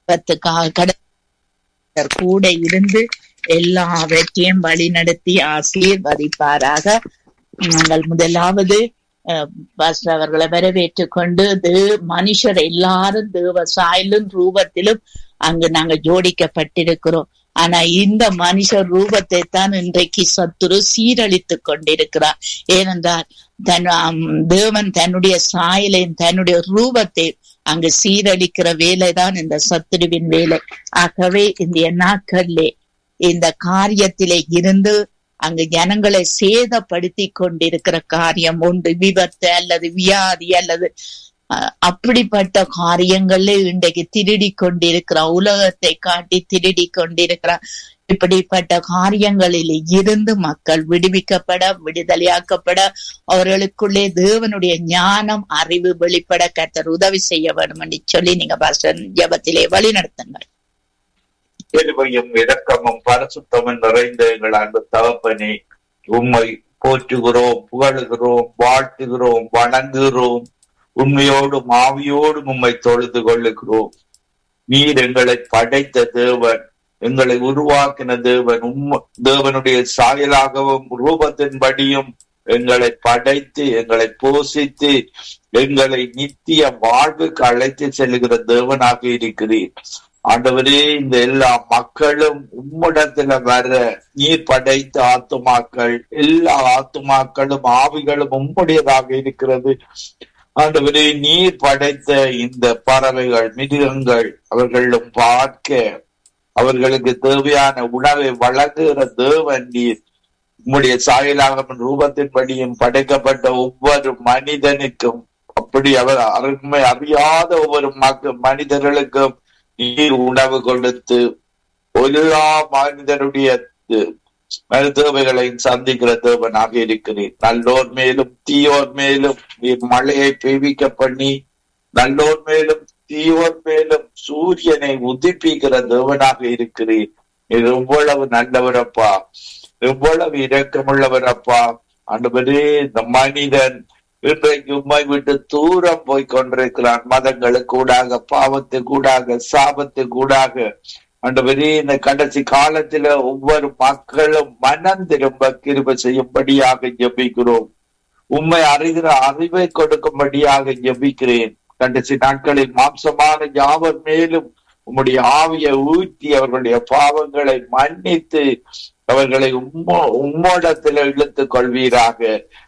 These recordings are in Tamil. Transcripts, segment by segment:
விபத்துக்காக கட கூட இருந்து எல்லாவற்றையும் வழி நடத்தி ஆசீர்வதிப்பாராக நாங்கள் முதலாவது அஹ், பாஸ்டர் அவர்களை வரவேற்றுக் கொண்டு தே- மனுஷர் எல்லாரும் தேவ சாயலும் ரூபத்திலும் அங்கு நாங்க ஜோடிக்கப்பட்டிருக்கிறோம் ஆனா இந்த மனுஷர் ரூபத்தை தான் இன்றைக்கு சத்துரு சீரழித்துக் கொண்டிருக்கிறார் ஏனென்றால் தன் ஆம், தேவன் தன்னுடைய சாயலையும் தன்னுடைய ரூபத்தை அங்கு சீரழிக்கிற வேலைதான் இந்த சத்துருவின் வேலை ஆகவே இந்த நாட்களிலே இந்த காரியத்திலே இருந்து அங்கு ஜனங்களை சேதப்படுத்தி கொண்டிருக்கிற காரியம் உண்டு விபத்து அல்லது வியாதி அல்லது அஹ், அப்படிப்பட்ட காரியங்கள்ல இன்றைக்கு திருடி கொண்டிருக்கிறார் உலகத்தை காட்டி திருடி கொண்டிருக்கிறார் இப்படிப்பட்ட காரியங்களில் இருந்து மக்கள் விடுவிக்கப்பட விடுதலையாக்கப்பட அவர்களுக்குள்ளே தேவனுடைய ஞானம் அறிவு வெளிப்பட கர்த்தர் உதவி செய்ய வேண்டும் என்று சொல்லி நீங்க பாஸ்டர் ஜபத்திலே வழி நடத்துங்கள் கிருபையும் இரக்கமும் பரிசுத்தமும் நிறைந்த எங்கள் அன்பு தகப்பனே உம்மை போற்றுகிறோம் புகழுகிறோம் வாழ்த்துகிறோம் வணங்குகிறோம் உண்மையோடும் ஆவியோடும் உம்மை தொழுது கொள்ளுகிறோம் நீர் எங்களை படைத்த தேவன் எங்களை உருவாக்கின தேவன் உம் தேவனுடைய சாயலாகவும் ரூபத்தின்படியும் எங்களை படைத்து எங்களை போஷித்து எங்களை நித்திய வாழ்வுக்கு அழைத்து செல்லுகிற தேவனாக இருக்கிறீர் ஆண்டவரே இந்த எல்லா மக்களும் உம்மிடத்துல வர நீர் படைத்த ஆத்துமாக்கள் எல்லா ஆத்துமாக்களும் ஆவிகளும் உம்முடையதாக இருக்கிறது ஆண்டவரே நீர் படைத்த இந்த பறவைகள் மிருகங்கள் அவர்களும் பார்க்க அவர்களுக்கு தேவையான உணவை வழங்குகிற தேவன் நீர் உம்முடைய சாயலாகவும் ரூபத்தின்படியும் படைக்கப்பட்ட ஒவ்வொரு மனிதனுக்கும் அப்படி அவர் அருமை அறியாத ஒவ்வொரு மக்க மனிதர்களுக்கும் நீர் உணவு கொடுத்து எல்லா மனிதனுடைய து- தேவைகளையும் சந்திக்கிற தேவனாக இருக்கிறீர் நல்லோர் மேலும் தீயோர் மேலும் நீர் மழையை பெய்விக்க பண்ணி நல்லோர் மேலும் தீயோர் மேலும் சூரியனை உதிப்பிக்கிற தேவனாக இருக்கிறீர் நீர் எவ்வளவு நல்லவரப்பா எவ்வளவு இரக்கமுள்ளவரப்பா ஆண்டவரே இந்த மனிதன் இன்றைக்கு உம்மை விட்டு தூரம் போய் கொண்டிருக்கிறான் மதங்களுக்கு கூடாக பாவத்துக்கு கூடாக சாபத்துக்கு கூடாக ஆண்டவரே இந்த கடைசி காலத்துல ஒவ்வொரு மக்களும் மனம் திரும்ப கிருப செய்யும்படியாக ஜெபிக்கிறோம் உம்மை அறிகிற அறிவை கொடுக்கும்படியாக ஜெபிக்கிறேன் கடைசி நாட்களில் மாம்சமான யாவர் மேலும் உம்முடைய ஆவியை ஊற்றி அவர்களுடைய பாவங்களை மன்னித்து அவர்களை உம்மோ உம்மோடத்தில் இழுத்துக் கொள்வீராக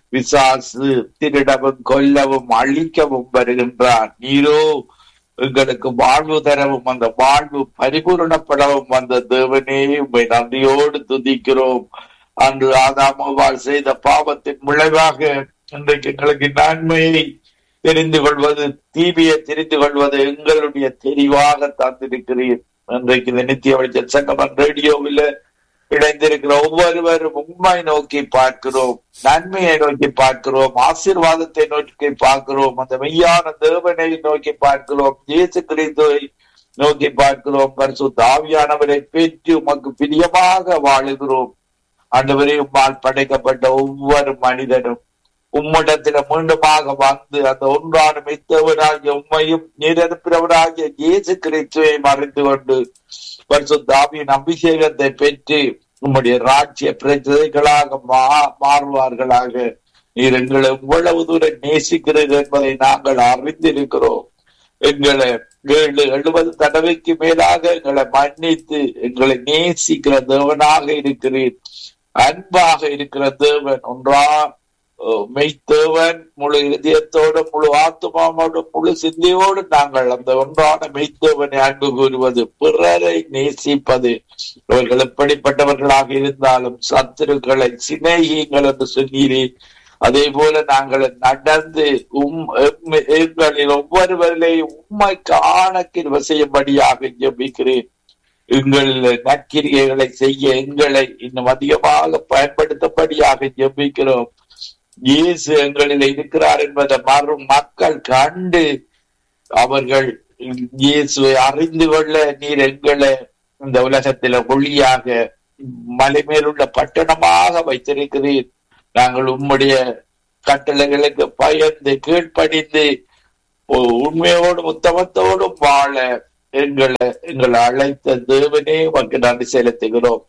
விசாசு திருடவும் கொல்லவும் அழிக்கவும் வருகின்றான் நீரோ எங்களுக்கு வாழ்வு தரவும் அந்த வாழ்வு பரிபூரணப்படவும் வந்த தேவனே உண்மை நன்றியோடு துதிக்கிறோம் அன்று ஆதாமவால் செய்த பாவத்தின் விளைவாக இன்றைக்கு எங்களுக்கு நன்மையை தெரிந்து கொள்வது தீமையை தெரிந்து கொள்வது எங்களுடைய தெரிவாக தந்திருக்கிறீர் இன்றைக்கு இந்த நித்திய வெளிச்சல் சங்கமன் ரேடியோவில் இணைந்திருக்கிற ஒவ்வொருவரும் உண்மை நோக்கி பார்க்கிறோம் நன்மையை நோக்கி பார்க்கிறோம் ஆசீர்வாதத்தை நோக்கி பார்க்கிறோம் அந்த மெய்யான தேவனை நோக்கி பார்க்கிறோம் இயேசு கிறிஸ்துவை நோக்கி பார்க்கிறோம் பரிசுத்த ஆவியானவரை பெற்று உமக்கு பிரியமாக வாழுகிறோம் ஆண்டவரே உம்மால் படைக்கப்பட்ட ஒவ்வொரு மனிதனும் உம்மிடத்தில மீண்டுமாக வந்து அந்த ஒன்றான மித்தவராகிய உண்மையும் நிரப்பிரவராகிய இயேசு கிறிஸ்துவை மறைந்து கொண்டு பரிசுத்தாவியின் அபிஷேகத்தை பெற்று உம்முடைய ராஜ்ய பிரஜைகளாக மா மாறுவார்களாக நீர் எங்களை எவ்வளவு தூரம் நேசிக்கிறீர் என்பதை நாங்கள் அறிந்திருக்கிறோம் எங்களை ஏழு எழுபது தடவைக்கு மேலாக எங்களை மன்னித்து எங்களை நேசிக்கிற தேவனாக இருக்கிறீர் அன்பாக இருக்கிற தேவன் ஒன்றா அஹ், மெய்த்தேவன் முழு இதயத்தோடு முழு ஆத்மாவோடு முழு சிந்தையோடு நாங்கள் அந்த ஒன்றான மெய்த்தேவனை அன்பு கூறுவது பிறரை நேசிப்பது அவர்கள் எப்படிப்பட்டவர்களாக இருந்தாலும் சத்துருக்களை சிநேகிங்கள் என்று சொன்னீரே அதே போல நாங்கள் நடந்து உம் எம்- எங்களில் ஒவ்வொருவர்களையும் உண்மை காண கிருபை செய்யும்படியாக ஜெபிக்கிறேன் எங்கள் நற்கிரிகைகளை செய்ய எங்களை இன்னும் அதிகமாக பயன்படுத்தபடியாக ஜெபிக்கிறோம் இயேசு எங்களில் இருக்கிறார் என்பதை மறும் மக்கள் கண்டு அவர்கள் இயேசுவை அறிந்து கொள்ள நீர் எங்களை இந்த உலகத்தில ஒளியாக மலை மேலுள்ள பட்டணமாக வைத்திருக்கிறீர் நாங்கள் உம்முடைய கட்டளைகளுக்கு பயந்து கீழ்ப்படிந்து உண்மையோடும் உத்தமத்தோடும் வாழ எங்களை எங்களை அழைத்த தேவனே உமக்கு நன்றி செலுத்துகிறோம்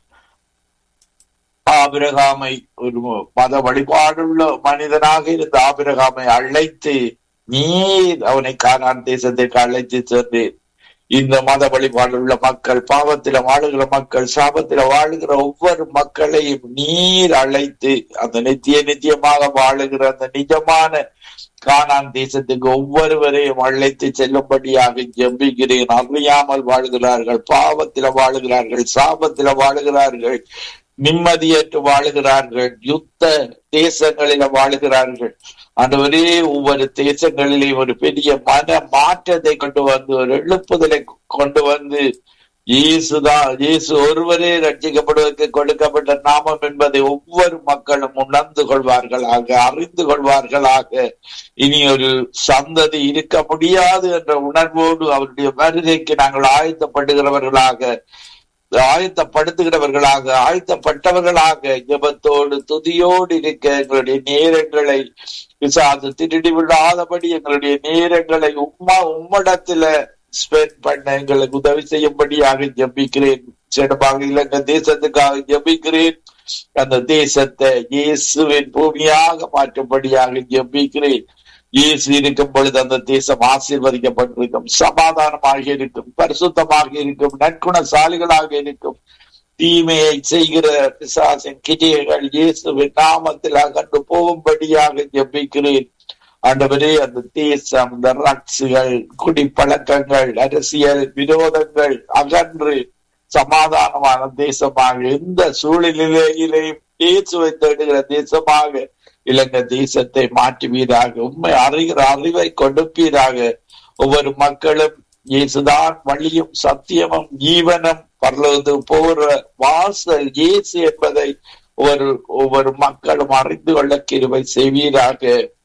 ஆபிரகாமை ஒரு மத வழிபாடுள்ள மனிதனாக இருந்த ஆபிரகாமை அழைத்து நீர் அவனை கானான் தேசத்திற்கு அழைத்து சென்றேன் இந்த மத வழிபாடுள்ள மக்கள் பாவத்தில வாழுகிற மக்கள் சாபத்தில வாழுகிற ஒவ்வொரு மக்களையும் நீர் அழைத்து அந்த நித்திய நித்தியமாக வாழுகிற அந்த நிஜமான கானான் தேசத்துக்கு ஒவ்வொருவரையும் அழைத்து செல்லும்படியாக ஜெபிக்கிறேன் அறியாமல் வாழ்கிறார்கள் பாவத்தில வாழுகிறார்கள் சாபத்தில வாழுகிறார்கள் நிம்மதியற்று வாழுகிறார்கள் யுத்த தேசங்களில வாழுகிறார்கள் ஆண்டவரே ஒவ்வொரு தேசங்களிலே ஒரு பெரிய மன மாற்றத்தை கொண்டு வந்து ஒரு எழுப்புதலை கொண்டு வந்து இயேசுதான் இயேசு ஒருவரே ரட்சிக்கப்படுவதற்கு கொடுக்கப்பட்ட நாமம் என்பதை ஒவ்வொரு மக்களும் உணர்ந்து கொள்வார்களாக அறிந்து கொள்வார்களாக இனி ஒரு சந்ததி இருக்க முடியாது என்ற உணர்வோடு அவருடைய வருகைக்கு நாங்கள் ஆயத்தப்படுகிறவர்களாக ஆயத்தப்படுத்துகிறவர்களாக ஆயத்தப்பட்டவர்களாக ஜெபத்தோடு துதியோடு இருக்க எங்களுடைய நேரங்களை விசாது திருடி விடாதபடி எங்களுடைய நேரங்களை உம்மா உம்மிடத்துல ஸ்பெண்ட் பண்ண எங்களுக்கு உதவி செய்யும்படியாக ஜெபிக்கிறேன் சிறப்பாக இலங்கை தேசத்துக்காக ஜெபிக்கிறேன் அந்த தேசத்தை இயேசுவின் பூமியாக மாற்றும்படியாக ஜெபிக்கிறேன் இயேசு இருக்கும் பொழுது அந்த தேசம் ஆசீர்வதிக்கப்பட்டிருக்கும் சமாதானமாக இருக்கும் பரிசுத்தமாக இருக்கும் நற்குணசாலிகளாக இருக்கும் தீமையை செய்கிற பிசாசின் கிஜைகள் இயேசுவின் நாமத்தில் அகன்று போகும்படியாக ஜெபிக்கிறேன் ஆண்டவரே அந்த தேசம் இந்த ரக்ஸுகள் குடிப்பழக்கங்கள் அரசியல் விரோதங்கள் அகன்று சமாதானமான தேசமாக எந்த சூழ்நிலையிலேயும் இயேசுவை தேடுகிற தேசமாக இலங்கை தேசத்தை மாற்றுவீராக உண்மை அறிகிற அறிவை கொடுப்பீராக ஒவ்வொரு மக்களும் இயேசுதான் வழியும் சத்தியமும் ஜீவனம் பரலது போற வாசல் இயேசு என்பதை ஒரு ஒவ்வொரு மக்களும் அறிந்து கொள்ள கிருவை செய்வீராக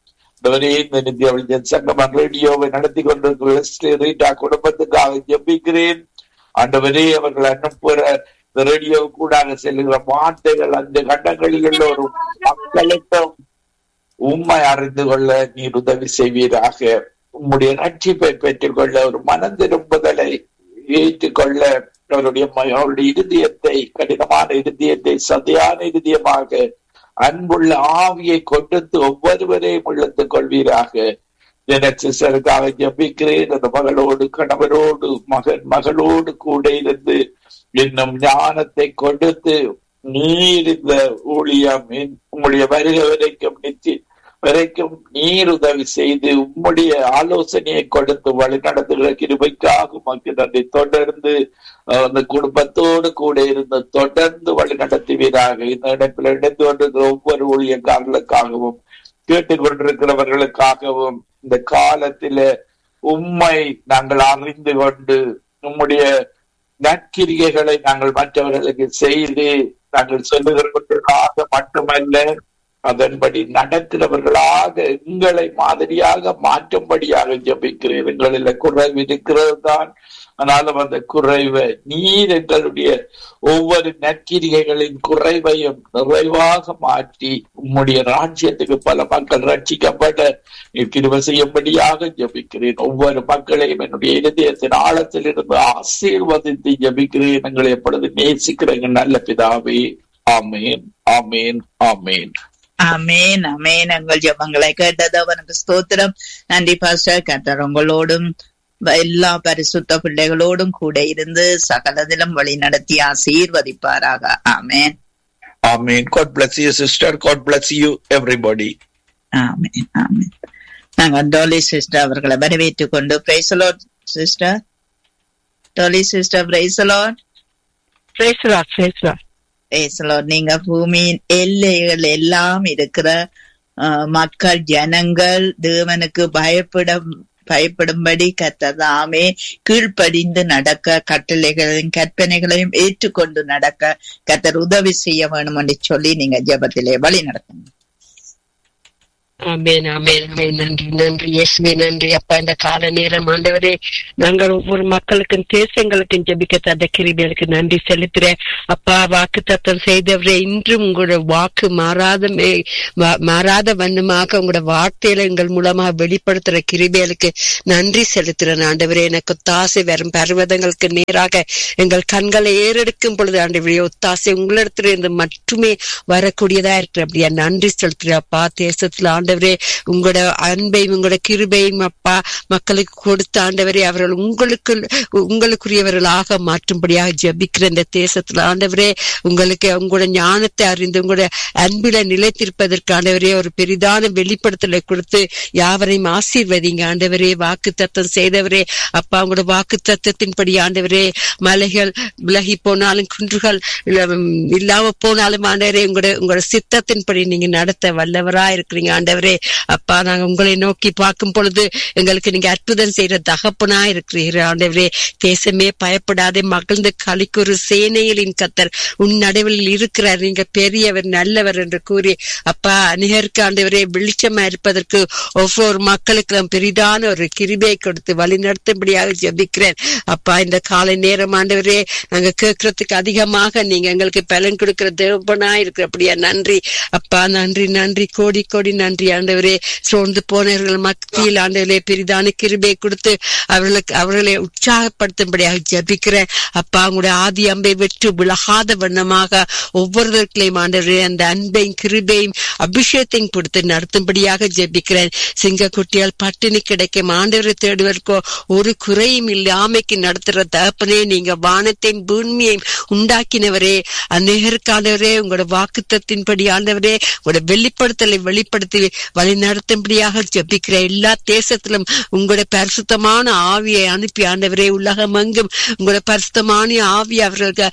இந்த நித்திய சங்கமன் ரேடியோவை நடத்தி கொண்டிருக்கிற ரீட்டா குடும்பத்துக்காக ஜெபிக்கிறேன் ஆண்டவரே அவர்கள் அனுப்புகிற இந்த ரேடியோ கூடாக செல்லுகிற வார்த்தைகள் அந்த கண்டங்களில் உள்ள ஒரு மக்களுக்கும் உண்மை அறிந்து கொள்ள நீர் உதவி செய்வீராக உம்முடைய ரட்சிப்பை பெற்றுக்கொள்ள ஒரு மனம் திரும்புதலை ஏற்றுக்கொள்ள அவருடைய அவருடைய இருதயத்தை கடினமான இருதயத்தை சதையான இருதயமாக அன்புள்ள ஆவியை கொடுத்து ஒவ்வொருவரையும் உள்ளத்துக் கொள்வீராக சிஸ்டருக்காக ஜபிக்கிறேன் அந்த மகளோடு கணவரோடு மகன் மகளோடு கூட இருந்து இன்னும் ஞானத்தை கொடுத்து நீர் இந்த ஊழியம் உங்களுடைய வருகை வரைக்கும் நித்தி வரைக்கும் நீர் உதவி செய்து உம்முடைய ஆலோசனையை கொடுத்து வழி நடத்துகிற கிருபைக்காக மக்கள் அதை தொடர்ந்து அந்த குடும்பத்தோடு கூட இருந்து தொடர்ந்து வழி நடத்துவீராக இந்த இடத்தில் இணைந்து கொண்டிருக்கிற ஒவ்வொரு ஊழியக்காரர்களுக்காகவும் கேட்டுக்கொண்டிருக்கிறவர்களுக்காகவும் இந்த காலத்தில உண்மை நாங்கள் அறிந்து கொண்டு உம்முடைய நற்கிரிகைகளை நாங்கள் மற்றவர்களுக்கு செய்து நாங்கள் சொல்லுகிறவர்களாக மட்டுமல்ல அதன்படி நடக்கிறவர்களாக எங்களை மாதிரியாக மாற்றும்படியாக ஜபிக்கிறேன் எங்களில் குறைவு இருக்கிறது தான் ஆனாலும் அந்த குறைவை நீர் எங்களுடைய ஒவ்வொரு நற்கிரிகைகளின் குறைவையும் நிறைவாக மாற்றி உம்முடைய ராஜ்யத்துக்கு பல மக்கள் ரட்சிக்கப்பட கிருப செய்யும்படியாக ஜபிக்கிறேன் ஒவ்வொரு மக்களையும் என்னுடைய இருதயத்தின் ஆழத்தில் இருந்து ஆசீர்வதித்து ஜபிக்கிறேன் எங்களை எப்பொழுது நேசிக்கிறேங்க நல்ல பிதாவே ஆமேன் ஆமேன் ஆமேன் அமேன் அமேன் எங்கள் ஜபங்களை கேட்டது அவனுக்கு ஸ்தோத்திரம் நன்றி பாஸ்டர் கர்த்தர் உங்களோடும் எல்லா பரிசுத்த பிள்ளைகளோடும் கூட இருந்து சகலதிலும் வழி நடத்தி ஆசீர்வதிப்பாராக ஆமேன் ஆமேன் God bless you sister God bless you everybody ஆமேன் ஆமேன் நாங்க டோலி சிஸ்டர் அவர்களை வரவேற்றுக் கொண்டு praise Lord sister Dolly sister praise Lord பேசுறார் பேசுறார் பேசலாம் நீங்க பூமியின் எல்லைகள் எல்லாம் இருக்கிற மக்கள் ஜனங்கள் தேவனுக்கு பயப்பட பயப்படும்படி கத்ததாமே கீழ்ப்படிந்து நடக்க கட்டளைகளையும் கற்பனைகளையும் ஏற்றுக்கொண்டு நடக்க கத்தர் உதவி செய்ய வேணும் என்று சொல்லி நீங்க ஜபத்திலே வழி நடத்துங்க ஆமென் ஆமென் ஆமென் நன்றி நன்றி இயேசுவே நன்றி அப்பா இந்த கால நேரம் ஆண்டவரே நாங்கள் ஒவ்வொரு மக்களுக்கும் தேசங்களுக்கும் ஜெபிக்க தந்த கிருபிகளுக்கு நன்றி செலுத்துறேன் அப்பா வாக்கு தத்தம் செய்தவரே இன்றும் உங்களோட வாக்கு மாறாத மே- மா- மாறாத வண்ணமாக உங்களோட வார்த்தையில எங்கள் மூலமா வெளிப்படுத்துற கிருபிகளுக்கு நன்றி செலுத்துறேன் ஆண்டவரே எனக்கு ஒத்தாசை வரும் பர்வதங்களுக்கு நேராக எங்கள் கண்களை ஏறெடுக்கும் பொழுது ஆண்டவரே ஒத்தாசை உங்களிடத்துல இருந்து மட்டுமே வரக்கூடியதா இருக்கிற அப்படியா நன்றி செலுத்துறேன் அப்பா தேசத்துல ஆண்டவரே உங்களோட அன்பையும் உங்களோட கிருபையும் அப்பா மக்களுக்கு கொடுத்த ஆண்டவரே அவர்கள் உங்களுக்கு உங்களுக்குரியவர்களாக மாற்றும்படியாக ஜெபிக்கிற இந்த தேசத்துல ஆண்டவரே உங்களுக்கு உங்களோட ஞானத்தை அறிந்து உங்களோட அன்பில நிலைத்திருப்பதற்கு ஆண்டவரே ஒரு பெரிதான வெளிப்படுத்தலை கொடுத்து யாவரையும் ஆசீர்வதிங்க ஆண்டவரே வாக்கு தத்தம் செய்தவரே அப்பா உங்களோட வாக்கு தத்தத்தின்படி ஆண்டவரே மலைகள் விலகி போனாலும் குன்றுகள் இல்ல- இல்லாம போனாலும் ஆண்டவரே உங்களோட உங்களோட சித்தத்தின்படி நீங்க நடத்த வல்லவரா இருக்கிறீங்க ஆண்டவரே அப்பா நாங்க உங்களை நோக்கி பார்க்கும் பொழுது எங்களுக்கு நீங்க அற்புதம் செய்யற தகப்பனா இருக்கிறீர்கள் ஆண்டவரே தேசமே பயப்படாதே மகிழ்ந்து கலிக்குறு சேனைகளின் கத்தர் உன் நடுவில் இருக்கிறார் நீங்க பெரியவர் நல்லவர் என்று கூறி அப்பா அநேகருக்கு ஆண்டவரே வெளிச்சமா இருப்பதற்கு ஒவ்வொரு மக்களுக்கு நாம் பெரிதான ஒரு கிருபையை கொடுத்து வழி நடத்தும்படியாக ஜெபிக்கிறேன் அப்பா இந்த காலை நேரம் ஆண்டவரே நாங்க கேட்கறதுக்கு அதிகமாக நீங்க எங்களுக்கு பலன் கொடுக்கிற தேவனா இருக்கிறபடியா நன்றி அப்பா நன்றி நன்றி கோடி கோடி நன்றி ஆண்டவரே சோர்ந்து போனவர்கள் மத்தியில் ஆண்டவரே பெரிதான கிருபை கொடுத்து அவர்களுக்கு அவர்களை உற்சாகப்படுத்தும்படியாக ஜெபிக்கிறேன் அப்பா உங்களுடைய ஆதி அம்பை வெற்று விலகாத வண்ணமாக ஒவ்வொருவர்களையும் ஆண்டவரே அந்த அன்பையும் கிருபையும் அபிஷேகத்தையும் கொடுத்து நடத்தும்படியாக ஜெபிக்கிறேன் சிங்கக்குட்டியால் பட்டினி கிடைக்கும் ஆண்டவரை தேடுவதற்கோ ஒரு குறையும் இல்லாமைக்கு நடத்துற தகப்பனே நீங்க வானத்தையும் பூமியையும் உண்டாக்கினவரே அநேகருக்கானவரே உங்களோட வாக்குத்தத்தின்படி ஆண்டவரே உங்களோட வெளிப்படுத்தலை வெளிப்படுத்தி வழி நடத்தும்படியாக ஜெபிக்கிற எல்லா தேசத்திலும் உங்களோட பரிசுத்தமான ஆவியை அனுப்பி ஆண்டவரே உலகமெங்கும் உங்களோட பரிசுத்தமான ஆவி அவர்களுக்கு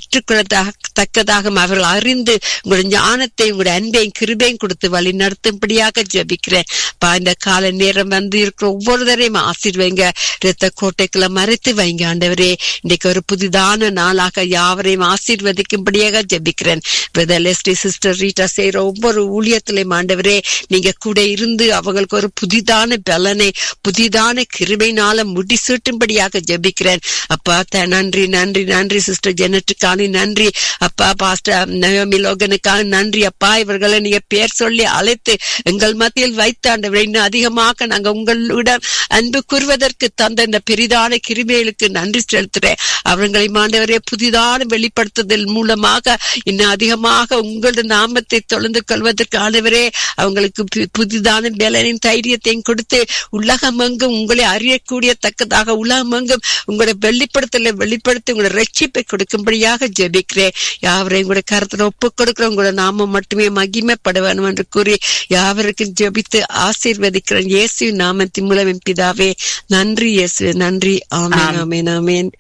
கற்றுக்கொள்ளத்தக்கதாக அவர்கள் அறிந்து உங்களோட ஞானத்தை உங்களோட அன்பையும் கிருபையும் கொடுத்து வழி நடத்தும்படியாக ஜெபிக்கிறேன் பா இந்த கால நேரம் வந்து இருக்கிற ஒவ்வொருத்தரையும் ஆசீர்வைங்க இரத்த கோட்டைக்குள்ள மறைத்து வைங்க ஆண்டவரே இன்னைக்கு ஒரு புதிதான நாளாக யாவரையும் ஆசீர்வதிக்கும்படியாக ஜெபிக்கிறேன் பிரதர் லெஸ்டி சிஸ்டர் ரீட்டா செய்யற ஒவ்வொரு ஊழியத்திலையும் ஆண்டவரே நீங்க கூட இருந்து அவங்களுக்கு ஒரு புதிதான பலனை புதிதான கிருபையினால முடிசூட்டும்படியாக ஜெபிக்கிறேன் அப்பா த- நன்றி நன்றி நன்றி சிஸ்டர் ஜெனட்டுக்கான நன்றி அப்பா பாஸ்டர் நயோமி லோகனுக்காக நன்றி அப்பா இவர்களை நீங்க பேர் சொல்லி அழைத்து எங்கள் மத்தியில் வைத்தாண்டவரை இன்னும் அதிகமாக நாங்க உங்களிடம் அன்பு கூறுவதற்கு தந்த இந்த பெரிதான கிருபைகளுக்கு நன்றி செலுத்துறேன் அவர்களை மாண்டவரே புதிதான வெளிப்படுத்துதல் மூலமாக இன்னும் அதிகமாக உங்களது நாமத்தை தொலைந்து கொள்வதற்கு ஆண்டவரே அவங்களுக்கு பு- புதிதான பலனின் தைரியத்தையும் கொடுத்து உலகமெங்கும் உங்களை அறியக்கூடிய தக்கதாக உலகமெங்கும் உங்களுடைய வெளிப்படுத்தலை வெளிப்படுத்தி உங்களோட ரட்சிப்பை கொடுக்கும்படியாக ஜெபிக்கிறேன் யாவரையும் உங்களுடைய கருத்துல ஒப்பு கொடுக்கிற உங்களோட நாமம் மட்டுமே மகிமைப்பட வேணும் என்று கூறி யாவருக்கும் ஜெபித்து ஆசீர்வதிக்கிறேன் இயேசு நாமத்தின் மூலம் என் பிதாவே நன்றி இயேசு நன்றி ஆமென் ஆம். ஆமென் ஆமென்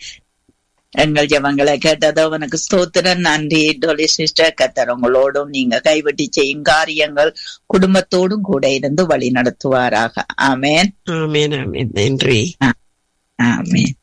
எங்கள் ஜெபங்களை கேட்டதோ உனக்கு ஸ்தோத்திரம் நன்றி டொலி சிஸ்டர் கத்தர் உங்களோடும் நீங்க கைவிட்டு செய்யும் காரியங்கள் குடும்பத்தோடும் கூட இருந்து வழி நடத்துவாராக ஆமென் ஆமென் ஆமென் நன்றி ஆமீன்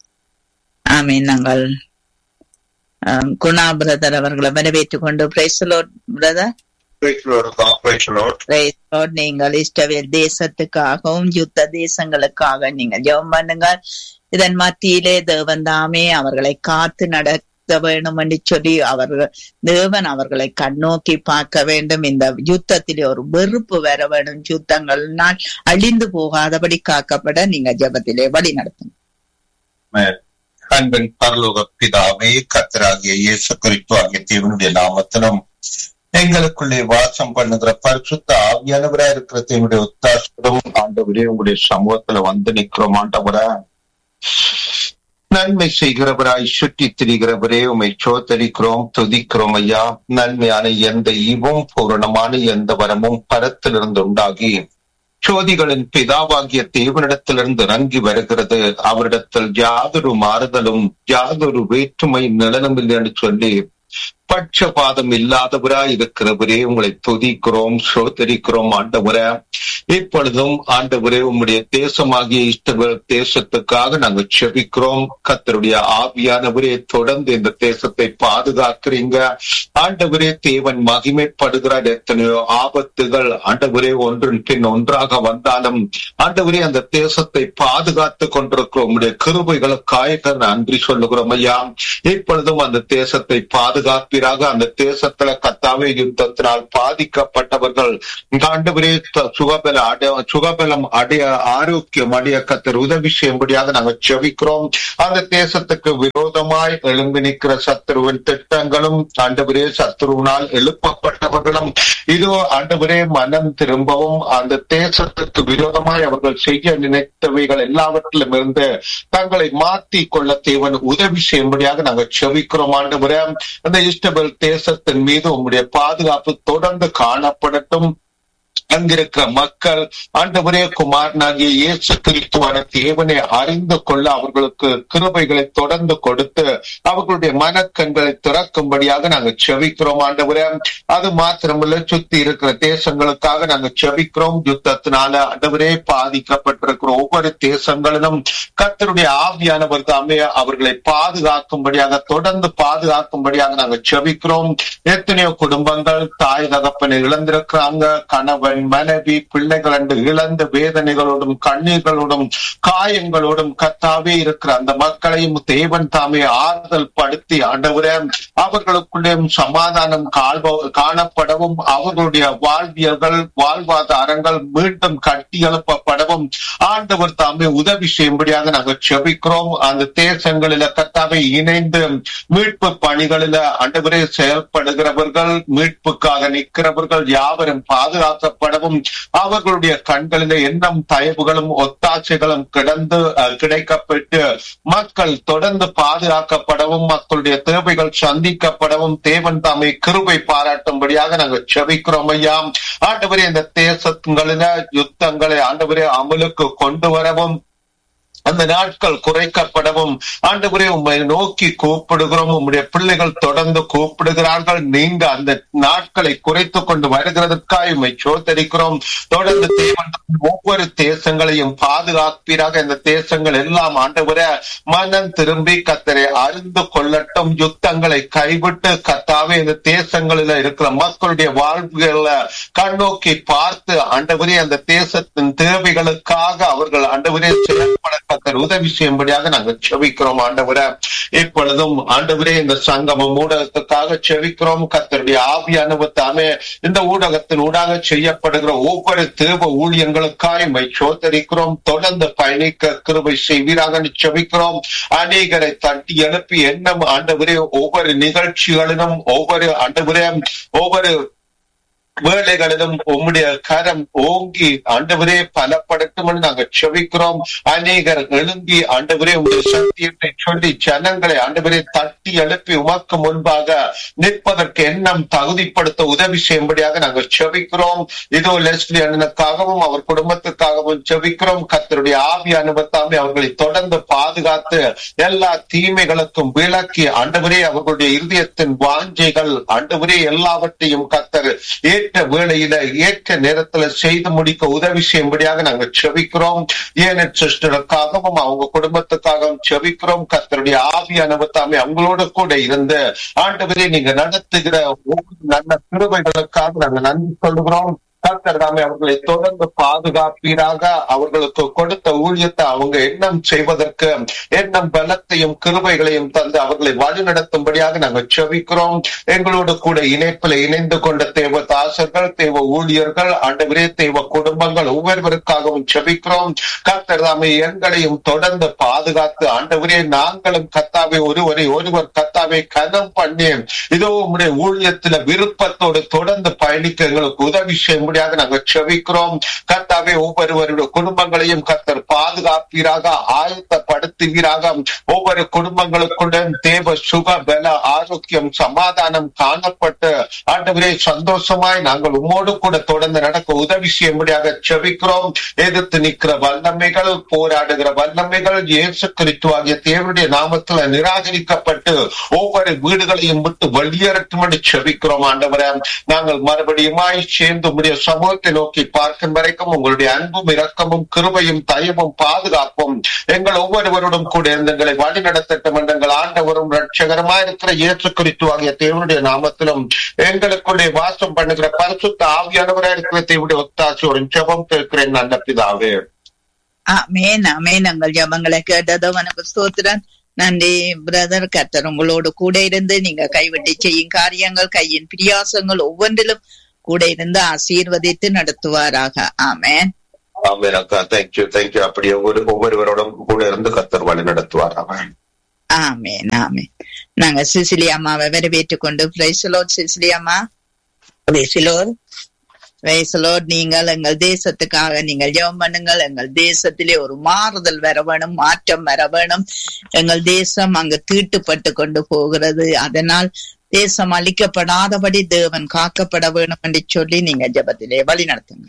ஆமீன் நாங்கள் ஆம், குணா பிரதர் அவர்களை வரவேற்றுக் கொண்டு praise Lord brother Praise the Lord, God. Praise the Lord. Praise Lord நீங்கள் இஷ்டவேல் தேசத்துக்காகவும் யுத்த தேசங்களுக்காக நீங்கள் ஜெபம் பண்ணுங்கள் இதன் மத்தியிலே தேவன் தாமே அவர்களை காத்து நடத்த வேண்டும் என்று சொல்லி அவர்கள் தேவன் அவர்களை கண்ணோக்கி பார்க்க வேண்டும் இந்த யுத்தத்திலே ஒரு வெறுப்பு வர வேண்டும் யுத்தங்கள்னால் அழிந்து போகாதபடி காக்கப்பட நீங்க ஜெபத்திலே வழி நடத்தும் Amen. அன்பின் பரலோக பிதாவே கத்தராகிய இயேசு கிறிஸ்து ஆகிய தேவனுடைய நாமத்திலும் எங்களுக்குள்ளே வாசம் பண்ணுகிற பரிசுத்த ஆவியானவரா இருக்கிற தேவனுடைய ஒத்தாசம் ஆண்டவரே உங்களுடைய சமூகத்துல வந்து நிக்கிறோம் ஆண்டவரா நன்மை செய்கிறவராய் சுற்றி திரிகிறவரே உமை சோதரிக்கிறோம் துதிக்கிறோம் ஐயா நன்மையான எந்த ஈவும் பூரணமான எந்த வரமும் பரத்திலிருந்து உண்டாகி சோதிகளின் பிதாவாகிய தேவனிடத்திலிருந்து இறங்கி வருகிறது அவரிடத்தில் யாதொரு மாறுதலும் யாதொரு வேற்றுமை நிலனும் இல்லை என்று சொல்லி பட்சபாதம் இல்லாதவராய் இருக்கிறவரே உங்களை துதிக்கிறோம் சோதரிக்கிறோம் ஆண்டவரே இப்பொழுதும் ஆண்டவரே உம்முடைய தேசமாகிய இஷ்டவர் தேசத்துக்காக நாங்கள் செபிக்கிறோம் கத்தருடைய ஆவியானவரே தொடர்ந்து இந்த தேசத்தை பாதுகாக்கிறீங்க ஆண்டவரே தேவன் மகிமைப்படுகிறார் எத்தனையோ ஆபத்துகள் ஆண்டவரே ஒன்றின் பின் ஒன்றாக வந்தாலும் ஆண்டவரே அந்த தேசத்தை பாதுகாத்து கொண்டிருக்கிறோம் உம்முடைய கிருபைகளுக்காக நன்றி சொல்லுகிறோம் ஐயா இப்பொழுதும் அந்த தேசத்தை பாதுகாப்பீராக அந்த தேசத்துல கத்தாவே யுத்தத்தினால் பாதிக்கப்பட்டவர்கள் ஆண்டவரே சுகபல அடைய சுகபலம் அடைய ஆரோக்கியம் அடைய கத்தர் உதவி செய்யும்படியாக நாங்கள் செவிக்கிறோம் அந்த தேசத்துக்கு விரோதமாய் எழும்பி நிற்கிற சத்துருவின் திட்டங்களும் ஆண்டவரே சத்துருவினால் எழுப்பப்பட்டவர்களும் இதோ ஆண்டவரே மனம் திரும்பவும் அந்த தேசத்துக்கு விரோதமாய் அவர்கள் செய்ய நினைத்தவைகள் எல்லாவற்றிலும் இருந்து தங்களை மாற்றி கொள்ள தேவன் உதவி செய்யும்படியாக நாங்கள் செவிக்கிறோம் ஆண்டவரே அந்த இஷ்டபல் தேசத்தின் மீது உங்களுடைய பாதுகாப்பு தொடர்ந்து காணப்படட்டும் அங்கிருக்கிற மக்கள் ஆண்டவரே குமாரனாகிய இயேசு கிறிஸ்துவான தேவனை அறிந்து கொள்ள அவர்களுக்கு கிருபைகளை தொடர்ந்து கொடுத்து அவர்களுடைய மனக்கண்களை திறக்கும்படியாக நாங்கள் செவிக்கிறோம் ஆண்டவரே அது மாத்திரமல்ல சுத்தி இருக்கிற தேசங்களுக்காக நாங்கள் செவிக்கிறோம் யுத்தத்தினால ஆண்டவரே பாதிக்கப்பட்டிருக்கிற ஒவ்வொரு தேசங்களிலும் கத்தருடைய ஆவியானவர் தாமே அவர்களை பாதுகாக்கும்படியாக தொடர்ந்து பாதுகாக்கும்படியாக நாங்கள் செவிக்கிறோம் எத்தனையோ குடும்பங்கள் தாய் தகப்பனை இழந்திருக்கிறாங்க கணவன் மனைவி பிள்ளைகள் என்று இழந்த வேதனைகளோடும் கண்ணீர்களோடும் காயங்களோடும் கத்தாவே இருக்கிற அந்த மக்களையும் தேவன் தாமே ஆறுதல் படுத்தி ஆண்டவரே அவர்களுக்குள்ளே சமாதானம் காணப்படவும் அவர்களுடைய வாழ்வியல்கள் வாழ்வாதாரங்கள் மீண்டும் கட்டி எழுப்பப்படவும் ஆண்டவர் தாமே உதவி செய்யும்படியாக நாங்கள் செபிக்கிறோம் அந்த தேசங்களில கத்தாவை இணைந்து மீட்பு பணிகளில ஆண்டவரே செயல்படுகிறவர்கள் மீட்புக்காக நிற்கிறவர்கள் யாவரும் பாதுகாக்கப்படவும் அவர்களுடைய கண்களில எண்ணம் தயவுகளும் ஒத்தாசைகளும் கிடந்து கிடைக்கப்பட்டு மக்கள் தொடர்ந்து பாதுகாக்கப்படவும் மக்களுடைய தேவைகள் சந்திக்கப்படவும் தேவன் தாமே கிருபை பாராட்டும்படியாக நாங்கள் செபிக்கிறோம் ஐயா ஆண்டவரே இந்த தேசங்களில யுத்தங்களை ஆண்டவரே அமலுக்கு கொண்டு வரவும் அந்த நாட்கள் குறைக்கப்படவும் ஆண்டவரே உண்மை நோக்கி கூப்பிடுகிறோம் உம்முடைய பிள்ளைகள் தொடர்ந்து கூப்பிடுகிறார்கள் நீங்க அந்த நாட்களை குறைத்து கொண்டு வருகிறதற்காக உண்மை சோதரிக்கிறோம் தொடர்ந்து தேவன் ஒவ்வொரு தேசங்களையும் பாதுகாப்பீராக இந்த தேசங்கள் எல்லாம் ஆண்டவரே மனம் திரும்பி கத்தரை அறிந்து கொள்ளட்டும் யுத்தங்களை கைவிட்டு கத்தாவே இந்த தேசங்களில் இருக்கிற மக்களுடைய வாழ்வுகளை கண்ணோக்கி பார்த்து ஆண்டவரே அந்த தேசத்தின் தேவைகளுக்காக அவர்கள் ஆண்டவரே செயல்பட கத்தர் உதவி செய்யும்படியாக நாங்கள் செவிக்கிறோம் ஆண்டவரே இப்பொழுதும் ஆண்டவரே இந்த சங்கமம் ஊடகத்துக்காக செவிக்கிறோம் கத்தருடைய ஆவியானவர் தாமே இந்த ஊடகத்தின் ஊடாக செய்யப்படுகிற ஒவ்வொரு தேவ ஊழியங்களுக்காக மை சோதரிக்கிறோம் தொடர்ந்து பயணிக்க கிருபை செய்வீராக செவிக்கிறோம் அநேகரை தட்டி எழுப்பி எண்ணம் ஆண்டவரே ஒவ்வொரு நிகழ்ச்சிகளிலும் ஒவ்வொரு ஆண்டவரே ஒவ்வொரு வேலைகளிலும் உம்முடைய கரம் ஓங்கி ஆண்டவரே பலப்படட்டும் நாங்கள் செவிக்கிறோம் அநேகர் எழும்பி ஆண்டவரே உங்களுடைய சத்தியத்தை சொல்லி ஜனங்களை ஆண்டவரே தட்டி எழுப்பி உமக்கு முன்பாக நிற்பதற்கு எண்ணம் தகுதிப்படுத்த உதவி செய்யும்படியாக நாங்கள் செவிக்கிறோம் இதோ லெஸ்லி அண்ணனுக்காகவும் அவர் குடும்பத்துக்காகவும் செவிக்கிறோம் கத்தருடைய ஆவி அனுபவத்தாமே அவர்களை தொடர்ந்து பாதுகாத்து எல்லா தீமைகளுக்கும் விளக்கி ஆண்டவரே அவர்களுடைய இருதயத்தின் வாஞ்சைகள் ஆண்டவரே எல்லாவற்றையும் கத்தர் ஏற்ற வேளையில ஏற்ற நேரத்துல செய்து முடிக்க உதவி செய்யும்படியாக நாங்கள் செவிக்கிறோம் ஏன சிஸ்டருக்காகவும் அவங்க குடும்பத்துக்காகவும் செவிக்கிறோம் கத்தருடைய ஆவி அனுபவத்தாமே அவங்களோட கூட இருந்து ஆண்டவரே நீங்க நடத்துகிற ஒவ்வொரு நல்ல கிருபைகளுக்காக நாங்கள் நன்றி சொல்லுகிறோம் கர்த்தர் தாமே அவர்களை தொடர்ந்து பாதுகாப்பீராக அவர்களுக்கு கொடுத்த ஊழியத்தை அவங்க எண்ணம் செய்வதற்கு எண்ணம் பலத்தையும் கிருபைகளையும் தந்து அவர்களை வழிநடத்தும்படியாக நாங்கள் செவிக்கிறோம் எங்களோடு கூட இணைப்பில் இணைந்து கொண்ட தேவ தாசர்கள் தேவ ஊழியர்கள் ஆண்டவரே தேவ குடும்பங்கள் ஒவ்வொருவருக்காகவும் செபிக்கிறோம் கர்த்தர் தாமே எங்களையும் தொடர்ந்து பாதுகாத்து ஆண்டவரே நாங்களும் கத்தாவை ஒருவரை ஒருவர் கத்தாவை கனம் பண்ணி இதோ உங்களுடைய ஊழியத்துல விருப்பத்தோடு தொடர்ந்து பயணிக்க எங்களுக்கு உதவி செய்ய செய்யும்படியாக நாங்கள் செவிக்கிறோம் கர்த்தாவே ஒவ்வொருவருடைய குடும்பங்களையும் கர்த்தர் பாதுகாப்பீராக ஆயத்தப்படுத்துவீராக ஒவ்வொரு குடும்பங்களுக்குடன் தேவ சுக பல ஆரோக்கியம் சமாதானம் காணப்பட்டு ஆண்டவரே சந்தோஷமாய் நாங்கள் உம்மோடு கூட தொடர்ந்து நடக்க உதவி செய்யும்படியாக செவிக்கிறோம் எதிர்த்து நிற்கிற வல்லமைகள் போராடுகிற வல்லமைகள் இயேசு கிறிஸ்து ஆகிய தேவனுடைய நாமத்துல நிராகரிக்கப்பட்டு ஒவ்வொரு வீடுகளையும் விட்டு வெளியேறட்டும் என்று செபிக்கிறோம் ஆண்டவரே நாங்கள் மறுபடியுமாய் சேர்ந்து உடைய சமூகத்தை நோக்கி பார்க்கும் வரைக்கும் உங்களுடைய அன்பும் இரக்கமும் கிருபையும் தயவும் பாதுகாப்பும் எங்கள் ஒவ்வொருவரோடும் கூட இருந்து எங்களை வழி நடத்தட்டும் என்று எங்கள் ஆண்டவரும் ரட்சகரமாய் இருக்கிற இயேசு கிறிஸ்து ஆகிய தேவனுடைய நாமத்திலும் எங்களுக்குள்ளே வாசம் பண்ணுகிற பரிசுத்த ஆவியானவராய் இருக்கிற தேவனுடைய ஒத்தாசையோடும் ஜெபம் கேட்கிறேன் நல்ல பிதாவே ஆமேன் ஆமேன் எங்கள் ஜபங்களை கேட்டதும் எனக்கு ஸ்தோத்திரம் நன்றி பிரதர் கர்த்தர் உங்களோடு கூட இருந்து நீங்க கைவிட்டு செய்யும் காரியங்கள் கையின் பிரியாசங்கள் ஒவ்வொன்றிலும் கூட இருந்து ஆசீர்வதித்து நடத்துவாராக ஆமேன் ஆமென் அக்கா தேங்க்யூ தேங்க்யூ அப்படியே ஒவ்வொரு ஒவ்வொருவரோடும் கூட இருந்து கத்தர் வழி நடத்துவார் அவன் ஆமேன் ஆமேன் நாங்க சிசிலி அம்மாவை வரவேற்றுக் கொண்டு பிரைசலோட் சிசிலி அம்மா பிரைசலோட் பிரைசலோட் நீங்கள் எங்கள் தேசத்துக்காக நீங்கள் ஜெபம் பண்ணுங்கள் எங்கள் தேசத்திலே ஒரு மாறுதல் வர வேணும் மாற்றம் வர வேணும் எங்கள் தேசம் அங்கு தீட்டுப்பட்டு கொண்டு போகிறது அதனால் தேசம் அழிக்கப்படாதபடி தேவன் காக்கப்பட வேணும் என்று சொல்லி நீங்க ஜெபத்திலே வழி நடத்துங்க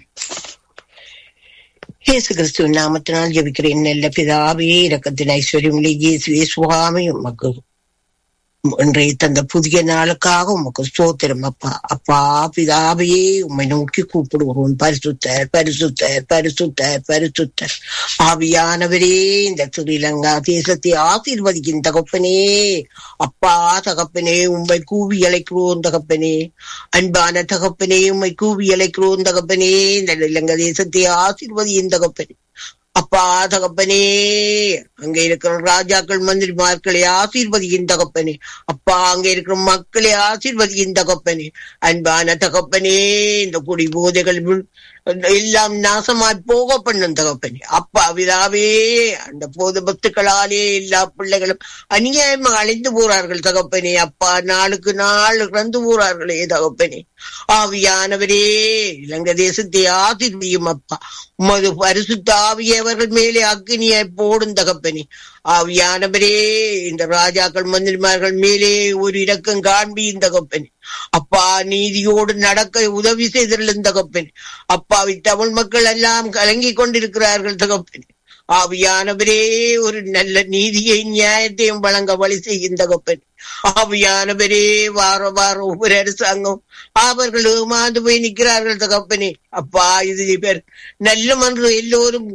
இயேசு கிறிஸ்துவின் நாமத்தினால் ஜெபிக்கிறேன் நல்ல பிதாவே இரக்கத்தின் ஐஸ்வர்யம் இயேசுவே சுவாமி உமக்கு இன்றைய தந்த புதிய நாளுக்காக உமக்கு ஸ்தோத்திரம் அப்பா அப்பா பிதாவே உம்மை நோக்கி கூப்பிடுவோம் பரிசுத்தர் பரிசுத்தர் பரிசுத்தர் பரிசுத்தர் ஆவியானவரே இந்த ஸ்ரீலங்கா தேசத்தை ஆசீர்வதிக்கும் தகப்பனே அப்பா தகப்பனே உம்மை கூவி அழைக்கிறோம் தகப்பனே அன்பான தகப்பனே உம்மை கூவி அழைக்கிறோம் தகப்பனே இந்த இலங்கை தேசத்தை ஆசீர்வதியும் தகப்பனே அப்பா தகப்பனே அங்க இருக்கிற ராஜாக்கள் மந்திரிமார்களை ஆசீர்வதியின் தகப்பனே அப்பா அங்க இருக்கிற மக்களை ஆசீர்வதியின் தகப்பனே அன்பான தகப்பனே இந்த குடி போதைகள் எல்லாம் நாசமாய் போக பண்ணும் தகப்பனே அப்பா விதாவே அந்த போத பத்துக்களாலே எல்லா பிள்ளைகளும் அநியாயமா அழிந்து போறார்கள் தகப்பனே அப்பா நாளுக்கு நாள் இறந்து போறார்களே தகப்பனே ஆவியானவரே இலங்கை தேசத்தை ஆசிர்வியும் அப்பா உமது பரிசுத்த ஆவியவர்கள் மேலே அக்னியை போடும் தகப்பனே ஆவியானவரே இந்த ராஜாக்கள் மந்திரிமார்கள் மேலே ஒரு இரக்கம் காண்பியும் தகப்பனே அப்பா நீதியோடு நடக்க உதவி செய்திருந்த தகப்பனே அப்பாவி தமிழ் மக்கள் எல்லாம் கலங்கி கொண்டிருக்கிறார்கள் தகப்பனே ஆவியானவரே ஒரு நல்ல நீதியை நியாயத்தையும் வழங்க வழி செய்யும் தகப்பன் ஆவியானவரே வார வாரம் ஒவ்வொரு அரசாங்கம் அவர்கள் ஏமாந்து போய் நிற்கிறார்கள் தகப்பனே அப்பா இது பேர் நல்ல மன்று எல்லோரும்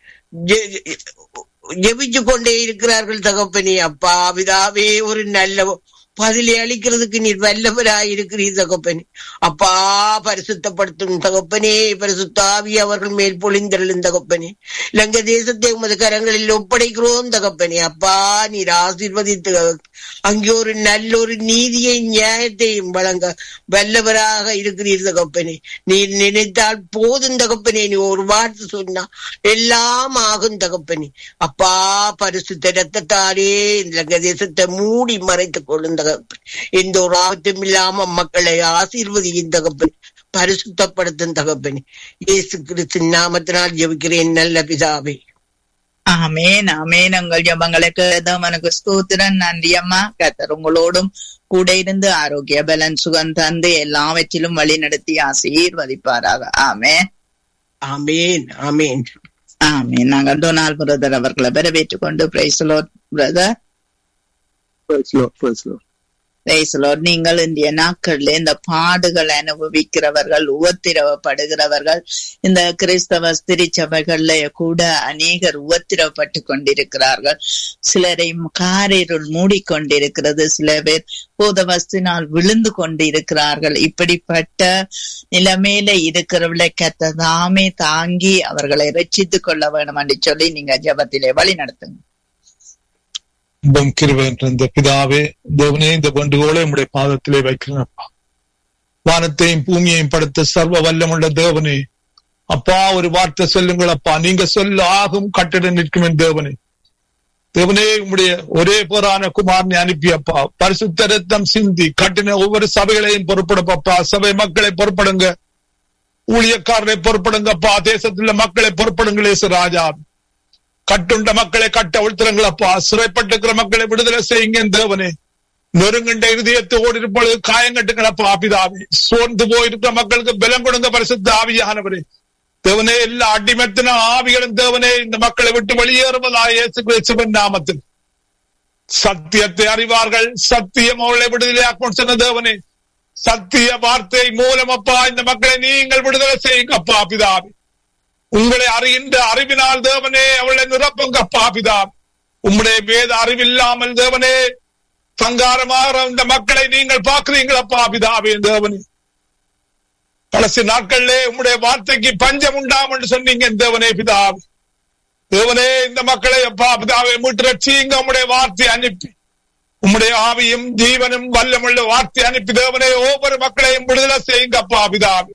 ஜெபிச்சு கொண்டே இருக்கிறார்கள் தகப்பனே அப்பா விதாவே ஒரு நல்ல பதிலை அளிக்கிறதுக்கு நீர் வல்லவராய் இருக்கிறீர் தகப்பனே அப்பா பரிசுத்தப்படுத்தும் தகப்பனே பரிசுத்தாவி அவர்கள் மேல் பொழிந்தருளும் தகப்பனே இலங்கை தேசத்தை உமது கரங்களில் ஒப்படைக்கிறோம் தகப்பனே அப்பா நீர் ஆசீர்வதித்து அங்கே ஒரு நல்ல ஒரு நீதியை நியாயத்தையும் வழங்க வல்லவராக இருக்கிறீர் தகப்பனே நீர் நினைத்தால் போதும் தகப்பனே நீ ஒரு வார்த்தை சொன்னா எல்லாம் ஆகும் தகப்பனே அப்பா பரிசுத்த ரத்தத்தாலே இலங்கை தேசத்தை மூடி மறைத்துக் கொள்ளும் தகப்பன் எந்த ஒரு ஆபத்தும் இல்லாம மக்களை ஆசீர்வதியின் தகப்பன் பரிசுத்தப்படுத்தும் தகப்பனே இயேசு கிறிஸ்து நாமத்தினால் ஜெபிக்கிறேன் நல்ல பிதாவே ஆமேன் ஆமேன் உங்கள் ஜபங்களுக்கு எனக்கு ஸ்தோத்திரன் நன்றி அம்மா கத்தர் உங்களோடும் கூட இருந்து ஆரோக்கிய பலன் சுகம் தந்து எல்லாவற்றிலும் வழி நடத்தி ஆசீர்வதிப்பாராக ஆமேன் ஆமேன் ஆமேன் ஆமேன் நாங்கள் டொனால் பிரதர் அவர்களை வரவேற்றுக் கொண்டு பிரைஸ்லோ பிரதர் நீங்கள் இந்திய நாட்கள்ல இந்த பாடுகள் அனுபவிக்கிறவர்கள் உபத்திரவப்படுகிறவர்கள் இந்த கிறிஸ்தவ திருச்சபைகள்ல கூட அநேகர் உபத்திரவப்பட்டு கொண்டிருக்கிறார்கள் சிலரை காரிருள் மூடிக்கொண்டிருக்கிறது சில பேர் போதவஸ்தினால் விழுந்து கொண்டிருக்கிறார்கள் இப்படிப்பட்ட நிலைமையில இருக்கிறவர்களை கத்ததாமே தாங்கி அவர்களை ரட்சித்துக் கொள்ள வேணும் என்று சொல்லி நீங்க ஜபத்திலே வழி நடத்துங்க இன்பம் கிருபை என்ற இந்த பிதாவே தேவனே இந்த பண்டுகோளை உம்முடைய பாதத்திலே வைக்கிறேன்ப்பா வானத்தையும் பூமியையும் படுத்த சர்வ வல்லமுள்ள தேவனே அப்பா ஒரு வார்த்தை சொல்லுங்கள் அப்பா நீங்க சொல்ல ஆகும் கட்டிட நிற்கும் என் தேவனே தேவனே உம்முடைய ஒரே போரான குமாரனை அனுப்பி அப்பா பரிசுத்த ரத்தம் சிந்தி கட்டின ஒவ்வொரு சபைகளையும் பொறுப்படுப்பா சபை மக்களை பொறுப்படுங்க ஊழியக்காரரை பொறுப்படுங்கப்பா தேசத்துல மக்களை பொறுப்படுங்களே ராஜா கட்டுண்ட மக்களை கட்ட உழ்த்துறங்களப்பா சிறைப்பட்டிருக்கிற மக்களை விடுதலை செய்யுங்க தேவனே நொறுங்குண்ட இருதயத்தோடு இருப்பொழுது காயங்கட்டுங்களப்பா பிதாவே சோர்ந்து போயிருக்கிற மக்களுக்கு பலம் கொடுங்க பரிசுத்த ஆவியானவரே தேவனே எல்லா அடிமத்தின ஆவிகளும் தேவனே இந்த மக்களை விட்டு வெளியேறுவதா இயேசு கிறிஸ்துவின் நாமத்தில் சத்தியத்தை அறிவார்கள் சத்தியம் அவளை விடுதலையாக்கும் சொன்ன தேவனே சத்திய வார்த்தை மூலம் அப்பா இந்த மக்களை நீங்கள் விடுதலை செய்யுங்க அப்பா பிதாவே உங்களை அறிகின்ற அறிவினால் தேவனே அவளை நிரப்புங்க அப்பா பிதாவே உம்முடைய வேத அறிவில்லாமல் தேவனே சங்காரமாக இந்த மக்களை நீங்கள் பார்க்கிறீங்களப்பா பிதாவே தேவனே கடைசி நாட்களிலே உம்முடைய வார்த்தைக்கு பஞ்சம் உண்டாம் என்று சொன்னீங்க தேவனே பிதாவே தேவனே இந்த மக்களை அப்பா பிதாவை மீட்டு ரட்சியுங்க உம்முடைய வார்த்தை அனுப்பி உம்முடைய ஆவியும் ஜீவனும் வல்லமுள்ள வார்த்தை அனுப்பி தேவனே ஒவ்வொரு மக்களையும் விடுதலை செய்யுங்க அப்பா பிதாவே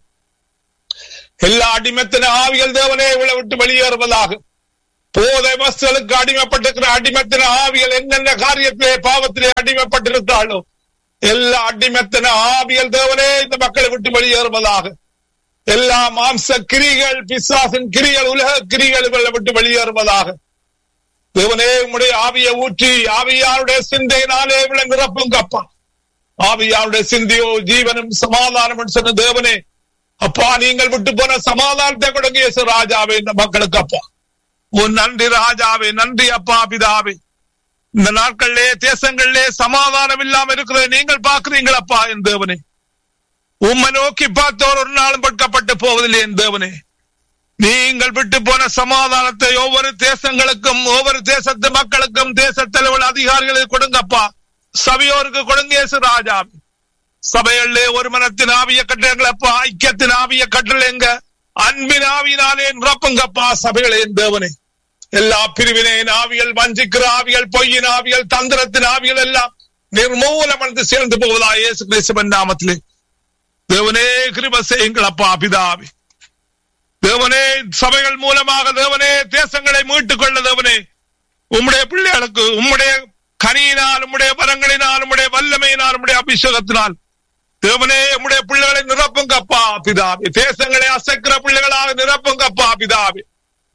எல்லா அடிமத்தின ஆவிகள் தேவனே இவளை விட்டு வெளியேறுவதாக போதை வஸ்துகளுக்கு அடிமைப்பட்டிருக்கிற அடிமத்தின ஆவிகள் என்னென்ன காரியத்திலே பாவத்திலே அடிமைப்பட்டிருந்தாலோ எல்லா அடிமத்தின ஆவிகள் தேவனே இந்த மக்களை விட்டு வெளியேறுவதாக எல்லா மாம்ச கிரிகள் பிசாசின் கிரிகள் உலக கிரிகள் இவளை விட்டு வெளியேறுவதாக தேவனே உம்முடைய ஆவியை ஊற்றி ஆவியாருடைய சிந்தையினாலே இவளை நிரப்புங்க அப்பா ஆவியாருடைய சிந்தையோ ஜீவனும் சமாதானம் சொன்ன தேவனே அப்பா நீங்கள் விட்டு போன சமாதானத்தை கொடுங்க இயேசு ராஜாவே இந்த மக்களுக்கு அப்பா உன் நன்றி ராஜாவே நன்றி அப்பா பிதாவே இந்த நாட்களிலே தேசங்களிலே சமாதானம் இல்லாம இருக்கிறத நீங்கள் பாக்குறீங்களப்பா என் தேவனே உம்மை நோக்கி பார்த்தோர் ஒரு நாளும் பட்கப்பட்டு போவதில்லை என் தேவனே நீங்கள் விட்டு போன சமாதானத்தை ஒவ்வொரு தேசங்களுக்கும் ஒவ்வொரு தேசத்து மக்களுக்கும் தேச தலைவர் அதிகாரிகளுக்கு கொடுங்கப்பா சபையோருக்கு கொடுங்க இயேசு ராஜா சபைகளிலே ஒரு மனத்தின் ஆவிய கட்டளங்களப்பா ஐக்கியத்தின் ஆவிய கட்டளைங்க அன்பின் ஆவியினாலே நிரப்புங்கப்பா சபைகளே என் தேவனே எல்லா பிரிவினையின் ஆவிகள் வஞ்சிக்கிற ஆவிகள் பொய்யின் ஆவிகள் தந்திரத்தின் ஆவிகள் எல்லாம் நிர்மூலம் என்று சேர்ந்து போவதா இயேசு கிறிஸ்துவன் நாமத்திலே தேவனே கிருப செய்யுங்கள் அப்பா பிதாவே தேவனே சபைகள் மூலமாக தேவனே தேசங்களை மீட்டுக் கொள்ள தேவனே உம்முடைய பிள்ளைகளுக்கு உம்முடைய கனியினால் உம்முடைய வரங்களினால் உம்முடைய வல்லமையினால் உம்முடைய அபிஷேகத்தினால் தேவனே உம்முடைய பிள்ளைகளை நிரப்புங்க அப்பா பிதாவே தேசங்களை அசைக்கிற பிள்ளைகளாக நிரப்புங்க அப்பா பிதாவே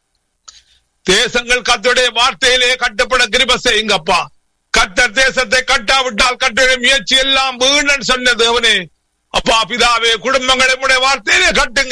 தேசங்கள் கத்துடைய வார்த்தையிலே கட்டப்பட கிருப செய்யுங்கப்பா கட்ட தேசத்தை கட்டாவிட்டால் கட்டுடைய முயற்சி எல்லாம் வீணன் சொன்ன தேவனே அப்பா பிதாவே குடும்பங்களை உடைய வார்த்தையிலே கட்டுங்க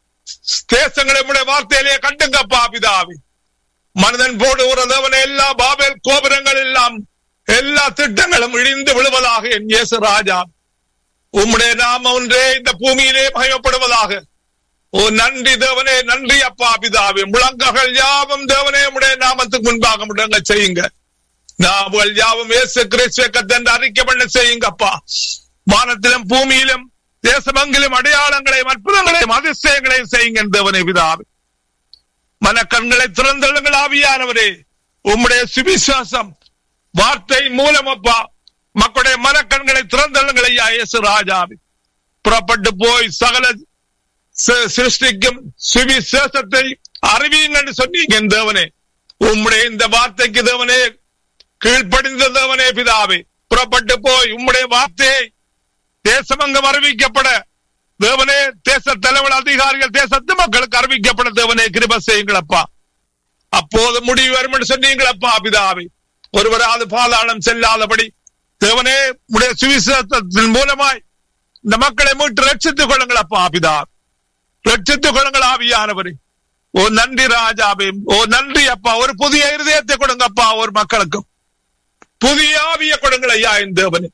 தேசங்களை உடைய வார்த்தையிலே கட்டுங்கப்பா பிதாவே மனிதன் போடுகிற தேவனே எல்லா பாபேல் கோபுரங்கள் எல்லாம் எல்லா திட்டங்களும் இழிந்து விழுவதாக என் இயேசு ராஜா உம்முடைய நாம ஒன்றே இந்த பூமியிலே மகிமைப்படுவதாக ஓ நன்றி தேவனே நன்றி அப்பா பிதாவே முழங்ககள் யாவும் தேவனே உடைய நாமத்துக்கு முன்பாக முடங்க செய்யுங்க நாவல் யாவும் இயேசு கிறிஸ்துவ அறிக்கை பண்ண செய்யுங்க அப்பா வானத்திலும் பூமியிலும் தேசமங்கிலும் அடையாளங்களையும் அற்புதங்களையும் அதிசயங்களையும் செய்யுங்க தேவனே பிதாவே மனக்கண்களை திறந்தள்ளுங்கள் ஆவியானவரே உம்முடைய சுவிசுவாசம் வார்த்தை மூலம் அப்பா மக்களுடைய மனக்கண்களை திறந்தள்ளுங்கள் ஐயா இயேசு ராஜாவே புறப்பட்டு போய் சகல சிருஷ்டிக்கும் சுவிசேஷத்தை அறிவியுங்கள் சொன்னீங்க தேவனே உம்முடைய இந்த வார்த்தைக்கு தேவனே கீழ்ப்படிந்த தேவனே பிதாவே புறப்பட்டு போய் உம்முடைய வார்த்தையை தேசமங்கம் அறிவிக்கப்பட தேவனே தேச தலைவர் அதிகாரிகள் தேசத்து மக்களுக்கு அறிவிக்கப்பட தேவனே கிருப செய்யுங்களப்பா அப்போது முடிவு வரும் என்று சொன்னீங்களப்பா பிதாவே ஒருவராது பாதாளம் செல்லாதபடி தேவனே உடைய சுவிசேஷத்தின் மூலமாய் இந்த மக்களை மீட்டு ரட்சித்துக் கொள்ளுங்களப்பா பிதா ரட்சித்துக் கொள்ளுங்கள் ஆவியானவரே ஓ நன்றி ராஜாவே ஓ நன்றி அப்பா ஒரு புதிய இருதயத்தை கொடுங்கப்பா ஒரு மக்களுக்கும் புதிய ஆவிய கொடுங்கள் ஐயா என் தேவனே